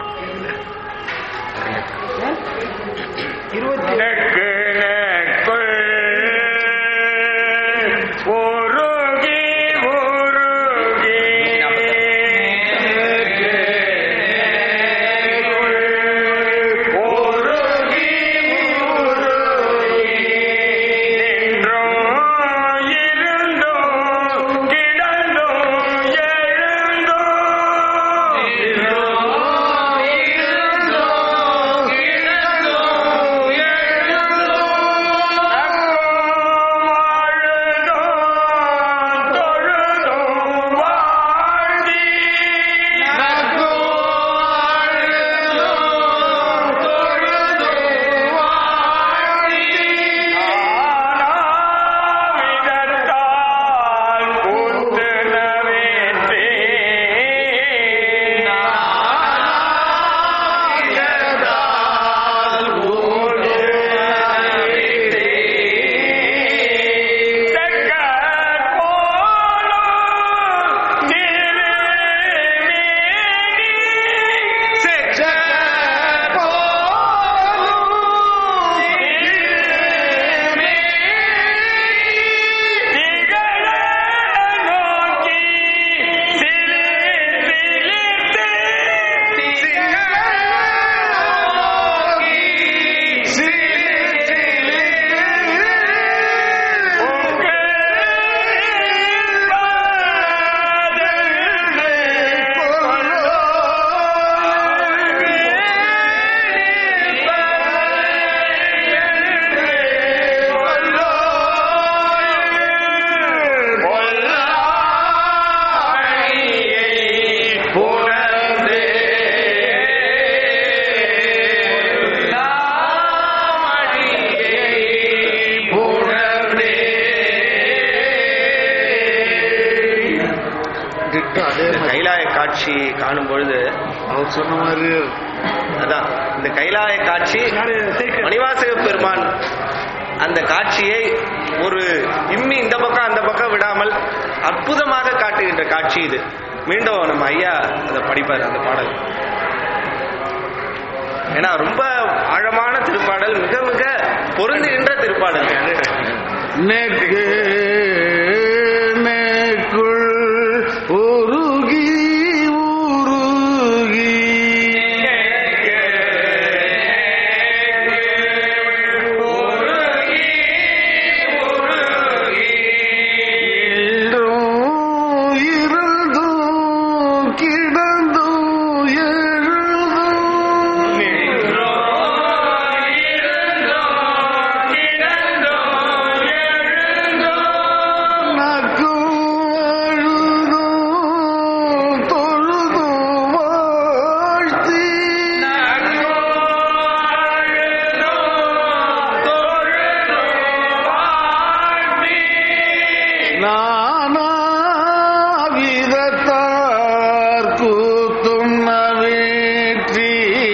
உருகி உருகி உருகி உருகி நின்றோம் இருந்தோம் கிடந்தோம் எழுந்தோம் இருந்தோம் கிடந்தோம் எழுந்தோம் அழுதோம் தொழுதோம் வாழ்த்தி ஆனாவிதத்தால் கூத்துனவேற்றே ஆனாவிதத்தால் இந்த கைலாய காட்சி காணும் பொழுது அவர் சொன்ன மாதிரி அதான் இந்த கைலாய காட்சி மணிவாசக பெருமான் அந்த காட்சியை ஒரு இம்மி இந்த பக்கம் அந்த பக்கம் விடாமல் அற்புதமாக காட்டுகின்ற காட்சி இது மீண்டும் நம்ம ஐயா அதை படிப்பார் அந்த பாடல் ஏன்னா ரொம்ப ஆழமான திருப்பாடல் மிக மிக பொருந்துகின்ற திருப்பாடல் நெக்கு நெக்குள் உருகி உருகி இன்றும் இருந்தும் கிடந்தும் எழுதும் நக்கும் அழுதும் தொழுதும் வாழ்த்தி நானாவிதத்தார் கூத்தும் நவேற்றி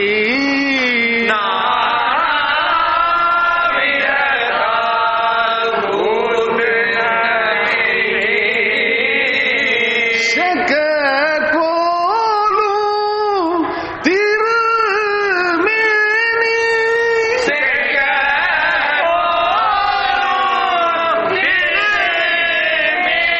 செக்க கோலும் திருமேனி செக்க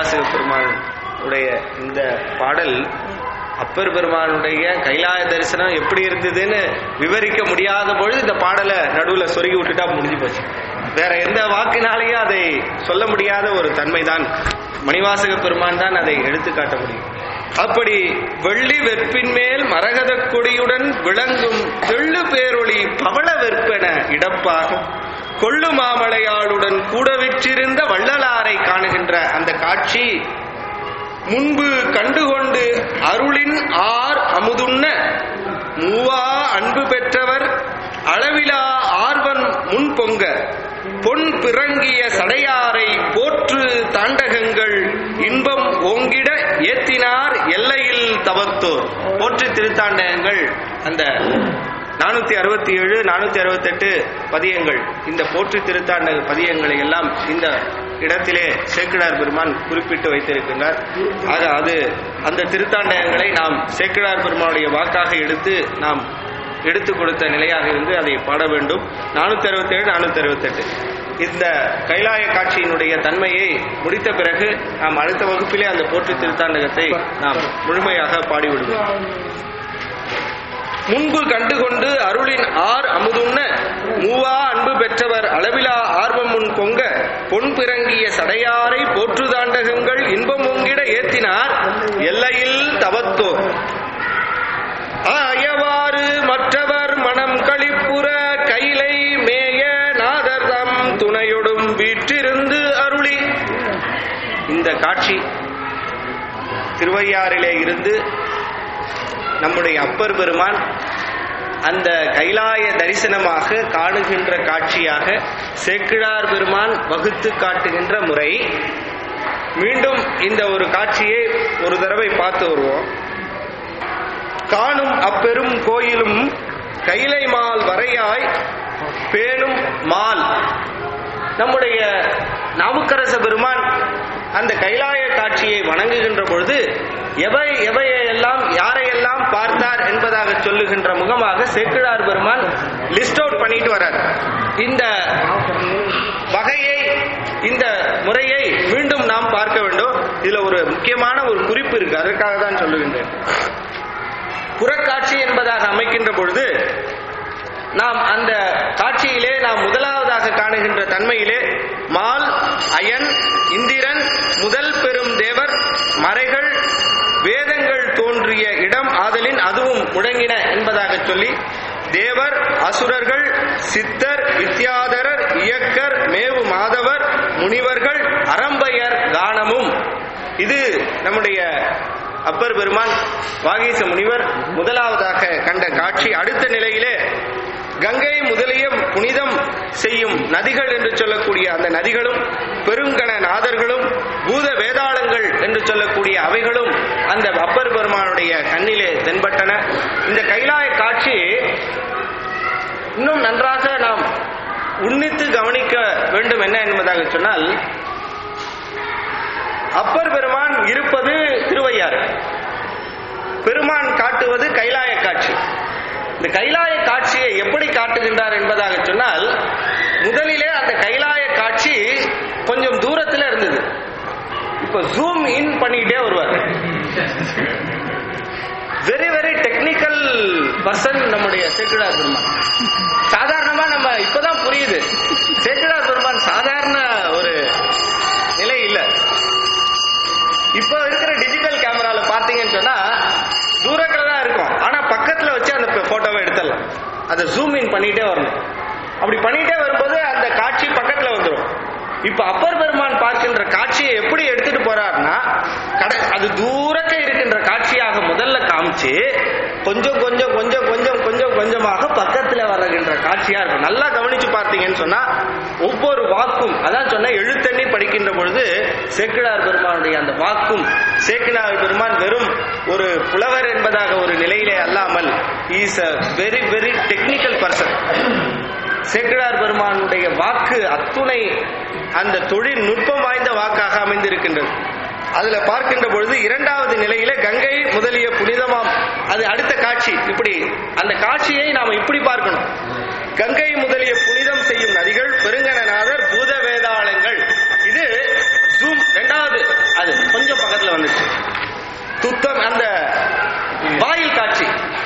மணிவாசக பெருமான் உடைய இந்த பாடல் அப்பர் பெருமானுடைய கைலாய தரிசனம் எப்படி இருந்ததுன்னு விவரிக்க முடியாத பொழுது இந்த பாடலை நடுவுல சொருகி விட்டுட்டா முடிஞ்சு போச்சு வேற எந்த வாக்கினாலேயும் அதை சொல்ல முடியாத ஒரு தன்மைதான் மணிவாசக பெருமான் தான் அதை எடுத்து காட்ட முடியும் அப்படி வெள்ளி வெற்பின் மேல் மரகத கொடியுடன் விளங்கும் தெள்ளு பேரொளி பவள வெற்பென இடப்பாக கொள்ளு மாமலையாளுடன் கூட விற்றிருந்த வள்ளலாரை காணுகின்ற அந்த காட்சி முன்பு கண்டுகொண்டு அருளின் ஆர் அமுதுண்ண மூவா அன்பு பெற்றவர் அளவிலா ஆர்வன் முன் பொங்க பொன் பிறங்கிய சடையாரை போற்று தாண்டகங்கள் இன்பம் ஓங்கிட ஏத்தினார் எல்லையில் தவத்தோர் போற்று திருத்தாண்டகங்கள் அந்த நானூத்தி அறுபத்தி ஏழு நானூத்தி அறுபத்தெட்டு பதியங்கள் இந்த போற்று திருத்தாண்ட பதியங்களை எல்லாம் இந்த இடத்திலே சேக்கிழார் பெருமான் குறிப்பிட்டு வைத்திருக்கின்றார் ஆக அது அந்த திருத்தாண்டகங்களை நாம் சேக்கிழார் பெருமானுடைய வாக்காக எடுத்து நாம் எடுத்து கொடுத்த நிலையாக இருந்து அதை பாட வேண்டும் நானூத்தி அறுபத்தி ஏழு நானூத்தி அறுபத்தெட்டு இந்த கைலாய காட்சியினுடைய தன்மையை முடித்த பிறகு நாம் அடுத்த வகுப்பிலே அந்த போற்று திருத்தாண்டகத்தை நாம் முழுமையாக பாடிவிடுவோம் முன்பு கண்டுகொண்டு அருளின் ஆர் அமுதுண்ண மூவா அன்பு பெற்றவர் அளவிலா ஆர்வம் முன் பொங்க பொன் பிறங்கிய சடையாரை போற்றுதாண்டகங்கள் இன்பம் உங்கிட ஏத்தினார் எல்லையில் தவத்தோர் ஆயவாறு மற்றவர் மனம் களிப்புற கைலை மேய நாதர்தம் துணையொடும் வீற்றிருந்து அருளி இந்த காட்சி திருவையாறிலே இருந்து நம்முடைய அப்பர் பெருமான் அந்த கைலாய தரிசனமாக காணுகின்ற காட்சியாக சேக்கிழார் பெருமான் வகுத்து காட்டுகின்ற முறை மீண்டும் இந்த ஒரு காட்சியை ஒரு தடவை பார்த்து வருவோம் காணும் அப்பெரும் கோயிலும் கைலை மால் வரையாய் பேணும் மால் நம்முடைய நாவுக்கரச பெருமான் அந்த கைலாய காட்சியை வணங்குகின்ற பொழுது எவை எவையெல்லாம் யாரையெல்லாம் பார்த்தார் என்பதாக சொல்லுகின்ற முகமாக சேக்கிழார் பெருமான் லிஸ்ட் அவுட் பண்ணிட்டு வரார் இந்த வகையை இந்த முறையை மீண்டும் நாம் பார்க்க வேண்டும் இதுல ஒரு முக்கியமான ஒரு குறிப்பு இருக்கு அதற்காக தான் சொல்லுகின்றேன் புறக்காட்சி என்பதாக அமைக்கின்ற பொழுது நாம் அந்த காட்சியிலே நாம் முதலாவதாக காணுகின்ற தன்மையிலே மால் அயன் இந்திரன் முதல் பெரும் தேவர் மறைகள் வேதங்கள் தோன்றிய இடம் ஆதலின் அதுவும் முழங்கின என்பதாக சொல்லி தேவர் அசுரர்கள் சித்தர் வித்யாதரர் இயக்கர் மேவு மாதவர் முனிவர்கள் அரம்பையர் கானமும் இது நம்முடைய அப்பர் பெருமான் வாகீச முனிவர் முதலாவதாக கண்ட காட்சி அடுத்த நிலையிலே கங்கை முதலிய புனிதம் செய்யும் நதிகள் என்று சொல்லக்கூடிய அந்த நதிகளும் பெருங்கண நாதர்களும் பூத வேதாளங்கள் என்று சொல்லக்கூடிய அவைகளும் அந்த அப்பர் பெருமானுடைய கண்ணிலே தென்பட்டன இந்த கைலாய காட்சி இன்னும் நன்றாக நாம் உன்னித்து கவனிக்க வேண்டும் என்ன என்பதாக சொன்னால் அப்பர் பெருமான் இருப்பது திருவையாறு பெருமான் காட்டுவது கைலாய காட்சி இந்த கைலாய காட்சியை எப்படி காட்டுகின்றார் என்பதாக சொன்னால் முதலிலே அந்த கைலாய காட்சி கொஞ்சம் தூரத்தில் இருந்தது இப்ப ஜூம் இன் பண்ணிட்டே வருவார் வெரி வெரி டெக்னிக்கல் பர்சன் நம்முடைய சேக்கிழார் பெருமான் சாதாரணமா நம்ம இப்பதான் புரியுது சேக்கிழார் பெருமான் சாதாரண ஒரு நிலை இல்லை இப்போ இருக்கிற டிஜிட்டல் கேமரால பாத்தீங்கன்னு சொன்னா தூரத்துல தான் இருக்கும் ஆனா பக்கத்துல வச்சு அந்த போட்டோவை எடுத்துடலாம் அதை ஜூம் இன் பண்ணிட்டே வரணும் அப்படி பண்ணிட்டே வரும்போது அந்த காட்சி பக்கத்துல வந்துடும் இப்ப அப்பர் பெருமான் பார்க்கின்ற காட்சியை எப்படி எடுத்துட்டு போறாருன்னா கடை அது தூரக்க இருக்கின்ற காட்சியாக முதல்ல காமிச்சு கொஞ்சம் கொஞ்சம் கொஞ்சம் கொஞ்சம் கொஞ்சம் கொஞ்சமாக பக்கத்துல வருகின்ற காட்சியா இருக்கும் நல்லா கவனிச்சு பார்த்தீங்கன்னு சொன்னா ஒவ்வொரு வாக்கும் அதான் சொன்ன எழுத்தண்ணி படிக்கின்ற பொழுது சேக்கிழார் பெருமானுடைய அந்த வாக்கும் சேக்கிழார் பெருமான் வெறும் ஒரு புலவர் என்பதாக ஒரு நிலையிலே அல்லாமல் is a very very technical person Sekkizhar பெருமானுடைய வாக்கு அத்துணை அந்த தொழில் நுட்பம் வாய்ந்த வாக்காக அமைந்திருக்கின்றது அதுல பார்க்கின்ற பொழுது இரண்டாவது நிலையில கங்கை முதலிய புனிதமாம் அது அடுத்த காட்சி இப்படி அந்த காட்சியை நாம இப்படி பார்க்கணும் கங்கை முதலிய புனிதம் செய்யும் நதிகள் பெருங்கணநாதர் பூத வேதாளங்கள் இது ஜூம் இரண்டாவது அது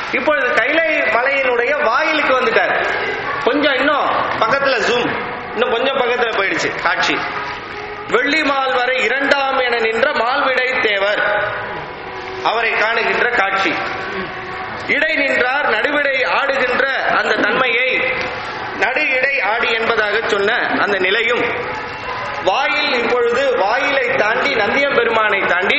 இப்பொழுது கைலை மலையினுடைய வாயிலுக்கு வந்துட்டார் கொஞ்சம் இன்னும் பக்கத்துல ஜூம் இன்னும் கொஞ்சம் பக்கத்துல போயிடுச்சு காட்சி வெள்ளி மால் வரை இரண்டாம் என நின்ற மால்விடை தேவர் அவரை காணுகின்ற காட்சி இடை நின்றார் நடுவிடை ஆடுகின்ற அந்த தன்மையை நடு இடை ஆடி என்பதாக சொன்ன அந்த நிலையும் வாயில் இப்பொழுது வாயிலை தாண்டி நந்தியம் பெருமானை தாண்டி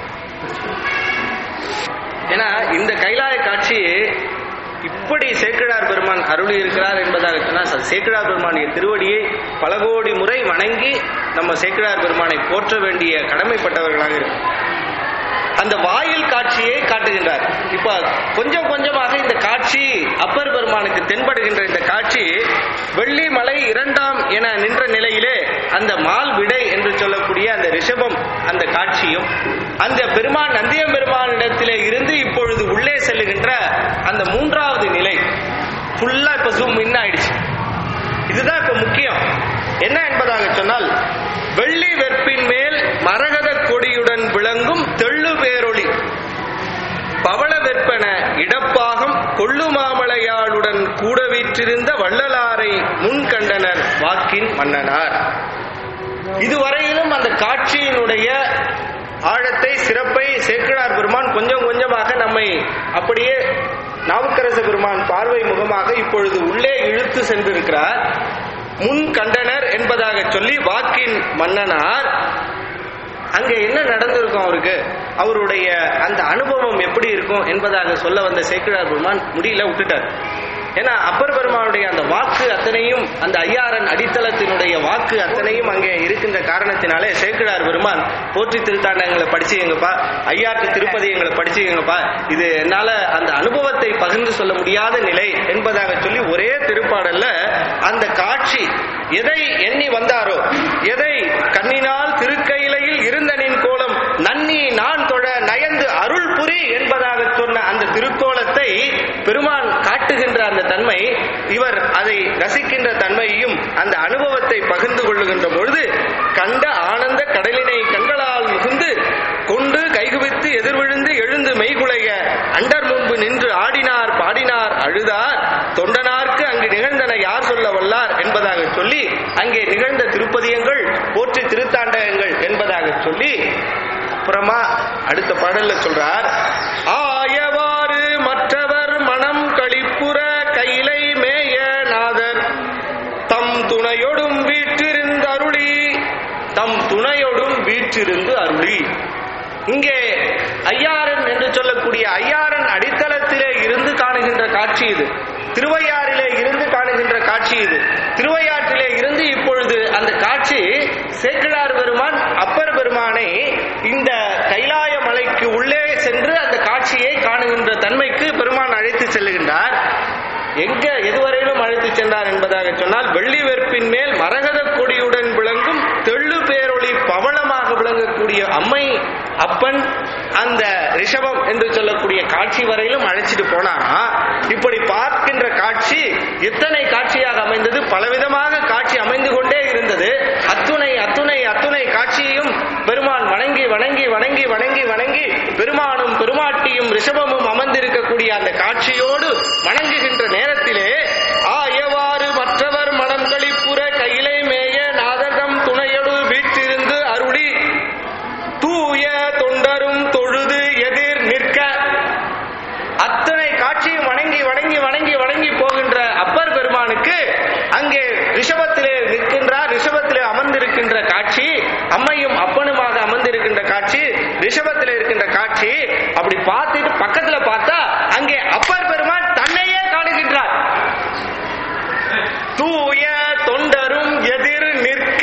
ஏன்னா இந்த கைலாய காட்சி இப்படி சேக்கிழார் பெருமான் அருளி இருக்கிறார் என்பதாக சொன்னால் ச- சேக்கிழார் பெருமானுடைய திருவடியை பல கோடி முறை வணங்கி நம்ம சேக்கிழார் பெருமானை போற்ற வேண்டிய கடமைப்பட்டவர்களாக இருக்கும் அந்த வாயில் காட்சியை காட்டுகின்றார் இப்ப கொஞ்சம் கொஞ்சமாக இந்த காட்சி அப்பர் பெருமானுக்கு தென்படுகின்ற இந்த காட்சி வெள்ளி மலை இரண்டாம் என நின்ற நிலையிலே அந்த மால் விடை என்று சொல்லக்கூடிய அந்த ரிஷபம் அந்த காட்சியும் அந்த பெருமான் நந்தியம் பெருமானிடத்திலே இருந்து இப்பொழுது உள்ளே செல்லுகின்ற அந்த மூன்றாவது நிலை ஃபுல்லா இப்ப ஜூம் இன் ஆயிடுச்சு இதுதான் இப்ப முக்கியம் என்ன என்பதாக சொன்னால் வெள்ளி வெற்பின் மேல் மரகத கொடியுடன் விளங்கும் தெள்ளு பேரொளி பவள வெற்பன இடப்பாகம் கொள்ளுமாமலையாளுடன் கூட வீற்றிருந்த வள்ளலாரை முன் கண்டனர் வாக்கின் மன்னனார் இதுவரையிலும் அந்த காட்சியினுடைய ஆழத்தை சிறப்பை சேக்கிழார் பெருமான் கொஞ்சம் கொஞ்சமாக நம்மை அப்படியே நாவுக்கரச பெருமான் பார்வை முகமாக இப்பொழுது உள்ளே இழுத்து சென்றிருக்கிறார் முன் கண்டனர் என்பதாக சொல்லி வாக்கின் மன்னனார் அங்க என்ன நடந்திருக்கும் அவருக்கு அவருடைய அந்த அனுபவம் எப்படி இருக்கும் என்பதாக சொல்ல வந்த சேக்கிழார் பெருமான் முடியல விட்டுட்டார் ஏன்னா அப்பர் பெருமானுடைய அந்த வாக்கு அத்தனையும் அந்த ஐயாரன் அடித்தளத்தினுடைய வாக்கு அத்தனையும் அங்கே இருக்கின்ற காரணத்தினாலே சேக்கிழார் பெருமான் போற்றி திருத்தாண்டங்களை படிச்சுங்கப்பா ஐயாட்டு திருப்பதி எங்களை படிச்சுங்கப்பா இது என்னால அந்த அனுபவத்தை பகிர்ந்து சொல்ல முடியாத நிலை என்பதாக சொல்லி ஒரே திருப்பாடல்ல அந்த காட்சி எதை எண்ணி வந்தாரோ எதை கண்ணினால் திருக்கையிலையில் இருந்த நின் கோலம் நன்னி நான் தொழ நயந்து அருள் புரி என்பதாக சொன்ன அந்த திருக்கோலத்தை பெருமான் காட்டுகின்ற அந்த தன்மை இவர் அதை ரசிக்கின்ற தன்மையையும் அந்த அனுபவத்தை பகிர்ந்து கொள்ளுகின்ற பொழுது கண்ட ஆனந்த கடலினை கண்களால் மிகுந்து கொண்டு கைகுவித்து எதிர்விழுந்து எழுந்து மெய்குலைய அண்டர் முன்பு நின்று ஆடினார் பாடினார் அழுதார் தொண்டனார்க்கு அங்கு நிகழ்ந்தன யார் சொல்ல வல்லார் என்பதாக சொல்லி அங்கே நிகழ்ந்த திருப்பதியங்கள் போற்றி திருத்தாண்டகங்கள் என்பதாக சொல்லி அப்புறமா அடுத்த பாடல்ல சொல்றார் ஆயவாறு மற்றவர் மனம் களிப்புற கைலை மேய நாதர் தம் துணையொடும் வீற்றிருந்து அருளி தம் துணையொடும் வீற்றிருந்து அருளி இங்கே ஐயாரன் என்று சொல்லக்கூடிய ஐயாரன் அடித்தளத்திலே இருந்து காணுகின்ற காட்சி இது திருவையாறிலே இருந்து காணுகின்ற காட்சி இது திருவையாற்றிலே இருந்து இப்பொழுது அந்த காட்சி சேக்கிழார் பெருமான் அப்பர் பெருமானை இந்த கைலாய மலைக்கு உள்ளே சென்று அந்த காட்சியை காணுகின்ற தன்மைக்கு பெருமான் அழைத்து செல்லுகின்றார் எங்க எதுவரையிலும் அழைத்து சென்றார் என்பதாக சொன்னால் வெள்ளி வெற்பின் மேல் மரகத கொடியுடன் விளங்கும் தெள்ளு பேரொளி பவளமாக விளங்கக்கூடிய அம்மை அப்பன் அந்த ரிஷபம் என்று சொல்லக்கூடிய காட்சி வரையிலும் அழைச்சிட்டு போனாரா இப்படி பார்க்கின்ற காட்சி எத்தனை காட்சியாக அமைந்தது பலவிதமாக காட்சி அமைந்து கொண்டே இருந்தது அத்துணை அத்துணை அத்துணை காட்சியையும் பெருமான் வணங்கி வணங்கி வணங்கி வணங்கி வணங்கி பெருமானும் பெருமாட்டியும் ரிஷபமும் அமர்ந்திருக்கக்கூடிய அந்த காட்சியோடு வணங்குகின்ற நேரத்திலே ஆயவாறு மற்றவர் மனம் களிப்புற கையிலை மேய நாதகம் துணையொடு வீற்றிருந்து அருளி தூய தொண்டரும் தொழுது எதிர் நிற்க அத்தனை காட்சியும் வணங்கி வணங்கி வணங்கி வணங்கி போகின்ற அப்பர் பெருமானுக்கு அங்கே ரிஷபத்திலே நிற்கின்றார் ரிஷபத்திலே அமர்ந்திருக்கின்ற காட்சி அம்மையும் அப்பனுமாக அமர்ந்திருக்கின்ற காட்சி ரிஷபத்திலே இருக்கின்ற காட்சி அப்படி பார்த்துட்டு பக்கத்துல பார்த்தா அங்கே அப்பர் பெருமான் தன்னையே காணுகின்றார் தூய தொண்டரும் எதிர் நிற்க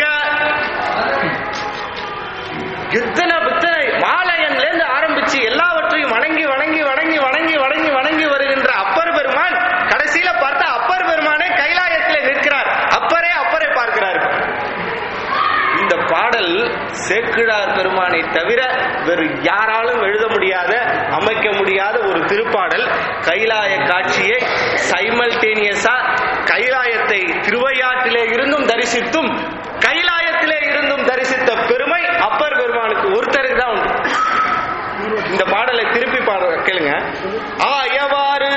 எத்தனை புத்தனை மாலையன்ல இருந்து ஆரம்பிச்சு எல்லாவற்றையும் வணங்கி வணங்கி வணங்கி வணங்கி வணங்கி வணங்கி வருகின்ற அப்பர் பெருமான் கடைசியில பார்த்தா அப்பர் பெருமானே கைலாயத்திலே நிற்கிறார் அப்பரே அப்பரை பார்க்கிறார் இந்த பாடல் சேக்கிழார் பெருமானை தவிர வேறு யாராலும் எழுத முடியாத அமைக்க முடியாத ஒரு திருப்பாடல் கைலாய காட்சியை சைமல்டேனியஸா கைலாயத்தை திருவையாற்றிலே இருந்தும் தரிசித்தும் கைலாயத்திலே இருந்தும் தரிசித்த பெருமை அப்பர் பெருமானுக்கு ஒருத்தருக்கு தான் உண்டு இந்த பாடலை திருப்பி பாட கேளுங்க ஆயவாறு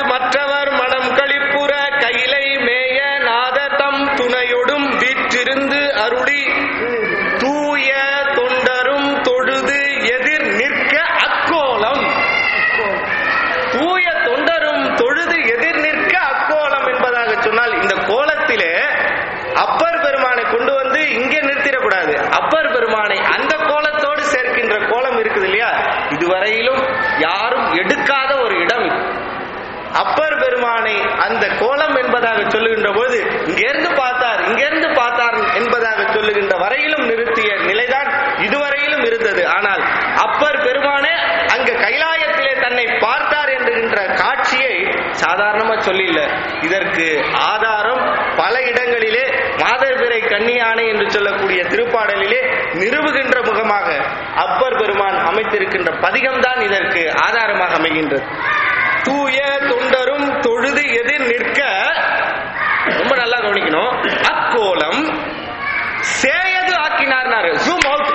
மாதர்பிறை கன்னியானை என்று சொல்லக்கூடிய திருப்பாடலிலே நிறுவுகின்ற முகமாக அப்பர் பெருமான் அமைத்திருக்கின்ற பதிகம்தான் இதற்கு ஆதாரமாக அமைகின்றது தூய தொண்டரும் தொழுது எதிர் நிற்க ரொம்ப நல்லா கவனிக்கணும் அக்கோலம் சேயது ஆக்கினார்னாரு ஜூம் அவுட்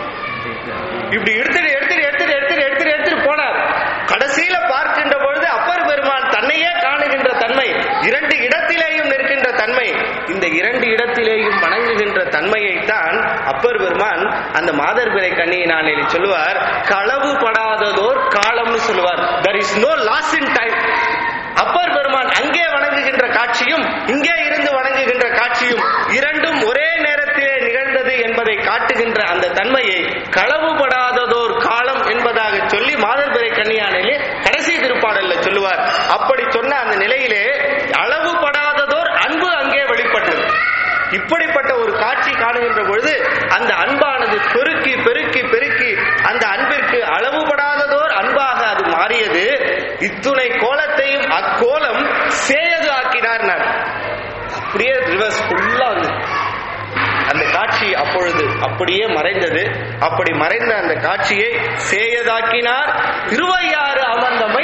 இப்படி எடுத்துட்டு எடுத்துட்டு எடுத்துட்டு எடுத்துட்டு எடுத்துட்டு எடுத்துட்டு போனார் கடைசியில பார்க்கின்ற பொழுது அப்பர் பெருமான் தன்னையே காணுகின்ற தன்மை இரண்டு இடத்திலேயும் நிற்கின்ற தன்மை இந்த இரண்டு இடத்திலேயும் வணங்குகின்ற தன்மையைத்தான் அப்பர் பெருமான் அந்த மாதர்பிறை கண்ணியினாலே சொல்லுவார் களவு படாததோர் காலம்னு சொல்லுவார் there is no loss in time Appar பெருமான் அங்கே வணங்குகின்ற காட்சியும் இங்கே இருந்து வணங்குகின்ற காட்சியும் இரண்டும் ஒரே நேரத்திலே நிகழ்ந்தது என்பதை காட்டுகின்ற அந்த தன்மையை களவுபடாததோர் காலம் என்பதாக சொல்லி மாதர்பிறை கன்னியானிலே கடைசி திருப்பாடல்ல சொல்லுவார் அப்படி சொன்ன அந்த நிலையிலே அளவுபடாததோர் அன்பு அங்கே வெளிப்பட்டது இப்படிப்பட்ட ஒரு காட்சி காணுகின்ற பொழுது அந்த அன்பானது பெருக்கி பெருக்கி பெருக்கி அந்த அன்பிற்கு அளவுபடாததோர் அன்பாக அது மாறியது இத்துணை கோலத்தையும் அக்கோலம் சேயது ஆக்கினார் அப்படியே ரிவர்ஸ் ஃபுல்லா வந்து அந்த காட்சி அப்பொழுது அப்படியே மறைந்தது அப்படி மறைந்த அந்த காட்சியை சேயதாக்கினார் திருவையாறு அமர்ந்தமை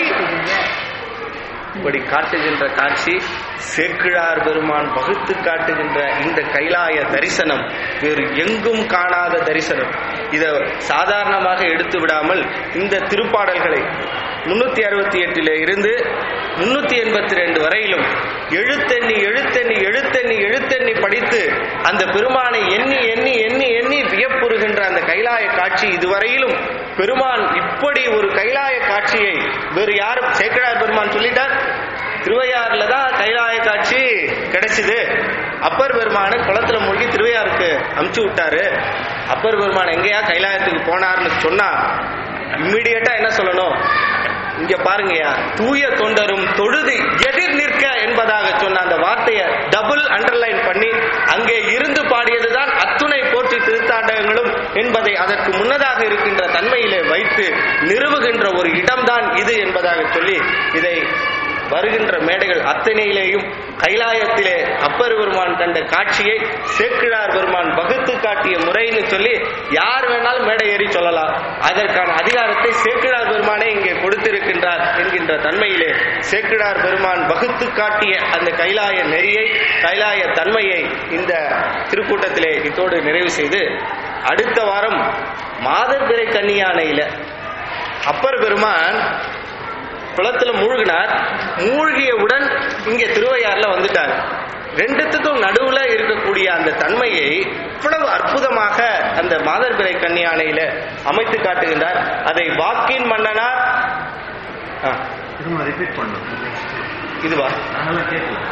இப்படி காட்டுகின்ற காட்சி சேக்கிழார் பெருமான் வகுத்து காட்டுகின்ற இந்த கைலாய தரிசனம் வேறு எங்கும் காணாத தரிசனம் இத சாதாரணமாக எடுத்து விடாமல் இந்த திருப்பாடல்களை முன்னூத்தி அறுபத்தி எட்டில இருந்து முன்னூத்தி எண்பத்தி ரெண்டு வரையிலும் எழுத்தெண்ணி எழுத்தெண்ணி எழுத்தெண்ணி எழுத்தெண்ணி படித்து அந்த பெருமானை எண்ணி எண்ணி எண்ணி எண்ணி வியப்புறுகின்ற அந்த கைலாய காட்சி இதுவரையிலும் பெருமான் இப்படி ஒரு கைலாய காட்சியை வேறு யாரும் சேக்கிழார் பெருமான் சொல்லிட்டார் திருவையாறுல தான் கைலாய காட்சி கிடைச்சது அப்பர் பெருமான குளத்துல மூழ்கி திருவையாருக்கு அமுச்சு விட்டாரு அப்பர் பெருமான் எங்கேயா கைலாயத்துக்கு போனார்னு சொன்னா இம்மிடியட்டா என்ன சொல்லணும் இங்க பாருங்கய்யா தூய தொண்டரும் தொழுது எதிர் நிற்க என்பதாக சொன்ன அந்த வார்த்தையை டபுள் அண்டர்லைன் பண்ணி அங்கே இருந்து பாடியதுதான் அத்துணை போற்றி திருத்தாண்டகங்களும் என்பதை அதற்கு முன்னதாக இருக்கின்ற தன்மையிலே வைத்து நிறுவுகின்ற ஒரு இடம்தான் இது என்பதாக சொல்லி இதை வருகின்ற மேடைகள் அத்தனையிலேயும் கைலாயத்திலே அப்பர் பெருமான் கண்ட காட்சியை சேக்கிழார் பெருமான் வகுத்து காட்டிய முறைன்னு சொல்லி யார் வேணாலும் மேடை ஏறி சொல்லலாம் அதற்கான அதிகாரத்தை சேக்கிழார் பெருமானே இங்கே கொடுத்திருக்கின்றார் என்கின்ற தன்மையிலே சேக்கிழார் பெருமான் வகுத்து காட்டிய அந்த கைலாய நெறியை கைலாய தன்மையை இந்த திருக்கூட்டத்திலே இத்தோடு நிறைவு செய்து அடுத்த வாரம் மாதர்பிறை கன்னியானையில அப்பர் பெருமான் குளத்துல மூழ்கினார் மூழ்கியவுடன் இங்க திருவையாறுல வந்துட்டார் ரெண்டுத்துக்கும் நடுவுல இருக்கக்கூடிய அந்த தன்மையை இவ்வளவு அற்புதமாக அந்த மாதர்பிறை கன்னியானையில அமைத்து காட்டுகின்றார் அதை வாக்கின் மன்னனார் ஆ, திரும்ப ரிப்பீட் பண்ணும் இதுவா நாங்களாம் கேட்கலாம்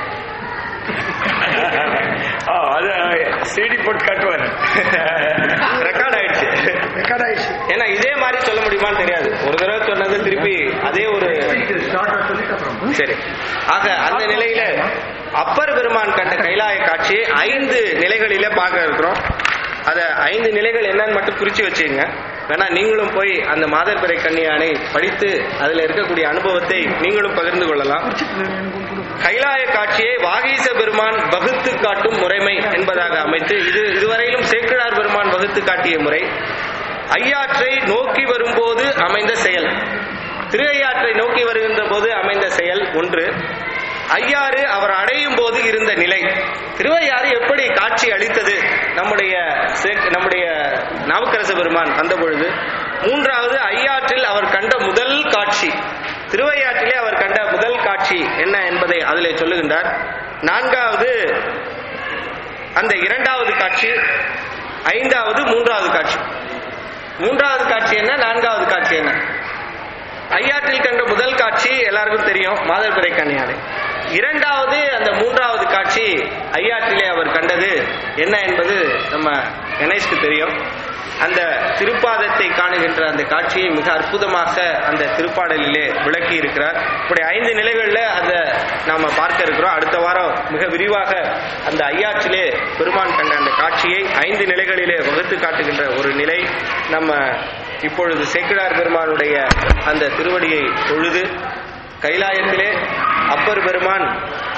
ஆ, அது சிடி போட்டு காட்டுவார் ரெக்கார்ட் ஆயிடுச்சு ரெக்கார்ட் ஆயிடுச்சு ஏன்னா இதே மாதிரி சொல்ல முடியுமான்னு தெரியாது ஒரு தடவை சொன்னது திருப்பி அதே ஒரு ஸ்டார்ட் சொல்லிட்டு அப்புறம் சரி ஆக அந்த நிலையில அப்பர் பெருமான் கண்ட கைலாய காட்சியை ஐந்து நிலைகளில பார்க்க இருக்கிறோம் அத ஐந்து நிலைகள் என்னன்னு மட்டும் குறிச்சு வச்சுங்க வேணா நீங்களும் போய் அந்த மாதர்பிறை கன்னியானை படித்து அதுல இருக்கக்கூடிய அனுபவத்தை நீங்களும் பகிர்ந்து கொள்ளலாம் கைலாய காட்சியை வாகீச பெருமான் வகுத்து காட்டும் முறைமை என்பதாக அமைத்து இது இதுவரையிலும் சேக்கிழார் பெருமான் வகுத்து காட்டிய முறை ஐயாற்றை நோக்கி வரும்போது அமைந்த செயல் திரு ஐயாற்றை நோக்கி வருகின்ற போது அமைந்த செயல் ஒன்று ஐயாறு அவர் அடையும் போது இருந்த நிலை திருவையாறு எப்படி காட்சி அளித்தது நம்முடைய சேக்- நம்முடைய நாவுக்கரச பெருமான் வந்த பொழுது மூன்றாவது ஐயாற்றில் அவர் கண்ட முதல் காட்சி திருவையாற்றிலே அவர் கண்ட முதல் காட்சி என்ன என்பதை அதிலே சொல்லுகின்றார் நான்காவது அந்த இரண்டாவது காட்சி ஐந்தாவது மூன்றாவது காட்சி மூன்றாவது காட்சி என்ன நான்காவது காட்சி என்ன ஐயாற்றில் கண்ட முதல் காட்சி எல்லாருக்கும் தெரியும் மாதர்பிறை கன்னியானை இரண்டாவது அந்த மூன்றாவது காட்சி ஐயாற்றிலே அவர் கண்டது என்ன என்பது நம்ம கணேஷ்க்கு தெரியும் அந்த திருப்பாதத்தை காணுகின்ற அந்த காட்சியை மிக அற்புதமாக அந்த திருப்பாடலிலே விளக்கி இருக்கிறார் இப்படி ஐந்து நிலைகளில் அந்த நாம பார்க்க இருக்கிறோம் அடுத்த வாரம் மிக விரிவாக அந்த ஐயாற்றிலே பெருமான் கண்ட அந்த காட்சியை ஐந்து நிலைகளிலே வகுத்து காட்டுகின்ற ஒரு நிலை நம்ம இப்பொழுது சேக்கிழார் பெருமானுடைய அந்த திருவடியை தொழுது கைலாயத்திலே அப்பர் பெருமான்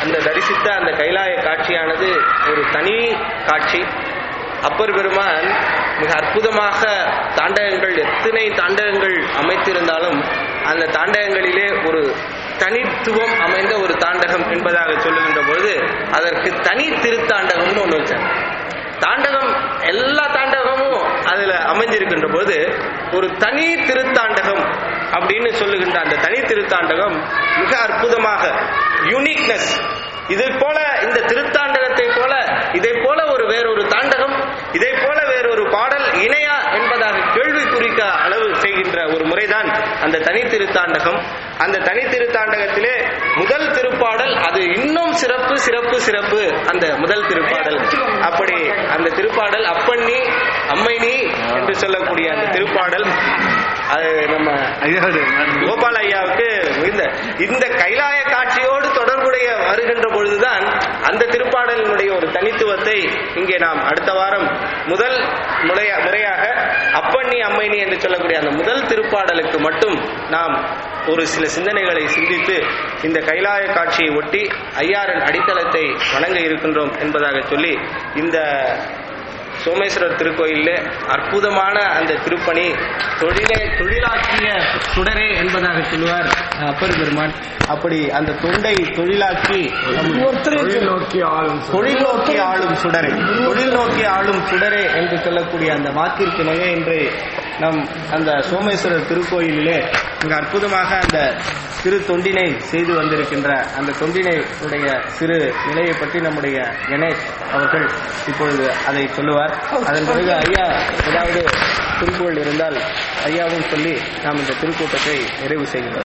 அந்த தரிசித்த அந்த கைலாய காட்சியானது ஒரு தனி காட்சி அப்பர் பெருமான் மிக அற்புதமாக தாண்டகங்கள் எத்தனை தாண்டகங்கள் அமைத்திருந்தாலும் அந்த தாண்டகங்களிலே ஒரு தனித்துவம் அமைந்த ஒரு தாண்டகம் என்பதாக சொல்லுகின்ற பொழுது அதற்கு தனி திருத்தாண்டகம்னு ஒன்று வச்சார் தாண்டகம் எல்லா தாண்டகமும் அதுல அமைஞ்சிருக்கின்ற போது ஒரு தனி திருத்தாண்டகம் அப்படின்னு சொல்லுகின்ற அந்த தனி திருத்தாண்டகம் மிக அற்புதமாக யூனிக்னஸ் இதை போல இந்த திருத்தாண்டகத்தை போல இதை போல ஒரு வேறொரு தாண்டகம் இதை போல வேறொரு பாடல் இணையா என்பதாக கேள்வி குறிக்க அளவு செய்கின்ற ஒரு முறைதான் அந்த தனி திருத்தாண்டகம் அந்த தனி திருத்தாண்டகத்திலே முதல் திருப்பாடல் அது இன்னும் சிறப்பு சிறப்பு சிறப்பு அந்த முதல் திருப்பாடல் அப்படி அந்த திருப்பாடல் அப்பண்ணி அம்மைனி என்று சொல்லக்கூடிய அந்த திருப்பாடல் அது நம்ம கோபால் ஐயாவுக்கு இந்த இந்த கைலாய காட்சியோடு தொடர்புடைய வருகின்ற பொழுதுதான் அந்த திருப்பாடலினுடைய ஒரு தனித்துவத்தை இங்கே நாம் அடுத்த வாரம் முதல் முறையா முறையாக அப்பண்ணி அம்மைனி என்று சொல்லக்கூடிய அந்த முதல் திருப்பாடலுக்கு மட்டும் நாம் ஒரு சில சிந்தனைகளை சிந்தித்து இந்த கைலாய காட்சியை ஒட்டி ஐயாரின் அடித்தளத்தை வணங்க இருக்கின்றோம் என்பதாக சொல்லி இந்த சோமேஸ்வரர் திருக்கோயிலில் அற்புதமான அந்த திருப்பணி தொழிலை தொழிலாக்கிய சுடரே என்பதாக சொல்லுவார் அப்பர் பெருமான் அப்படி அந்த தொண்டை தொழிலாக்கி தொழில் நோக்கி ஆளும் தொழில் நோக்கி ஆளும் சுடரே தொழில் நோக்கி ஆளும் சுடரே என்று சொல்லக்கூடிய அந்த வாக்கிற்கு நகை இன்று நம் அந்த சோமேஸ்வரர் திருக்கோயிலிலே மிக அற்புதமாக அந்த சிறு தொண்டினை செய்து வந்திருக்கின்ற அந்த தொண்டினை உடைய சிறு நிலையை பற்றி நம்முடைய கணேஷ் அவர்கள் இப்பொழுது அதை சொல்லுவார் அதன் பிறகு ஐயா ஏதாவது குறிப்புகள் இருந்தால் ஐயாவும் சொல்லி நாம் இந்த திருக்கூட்டத்தை நிறைவு செய்கிறோம்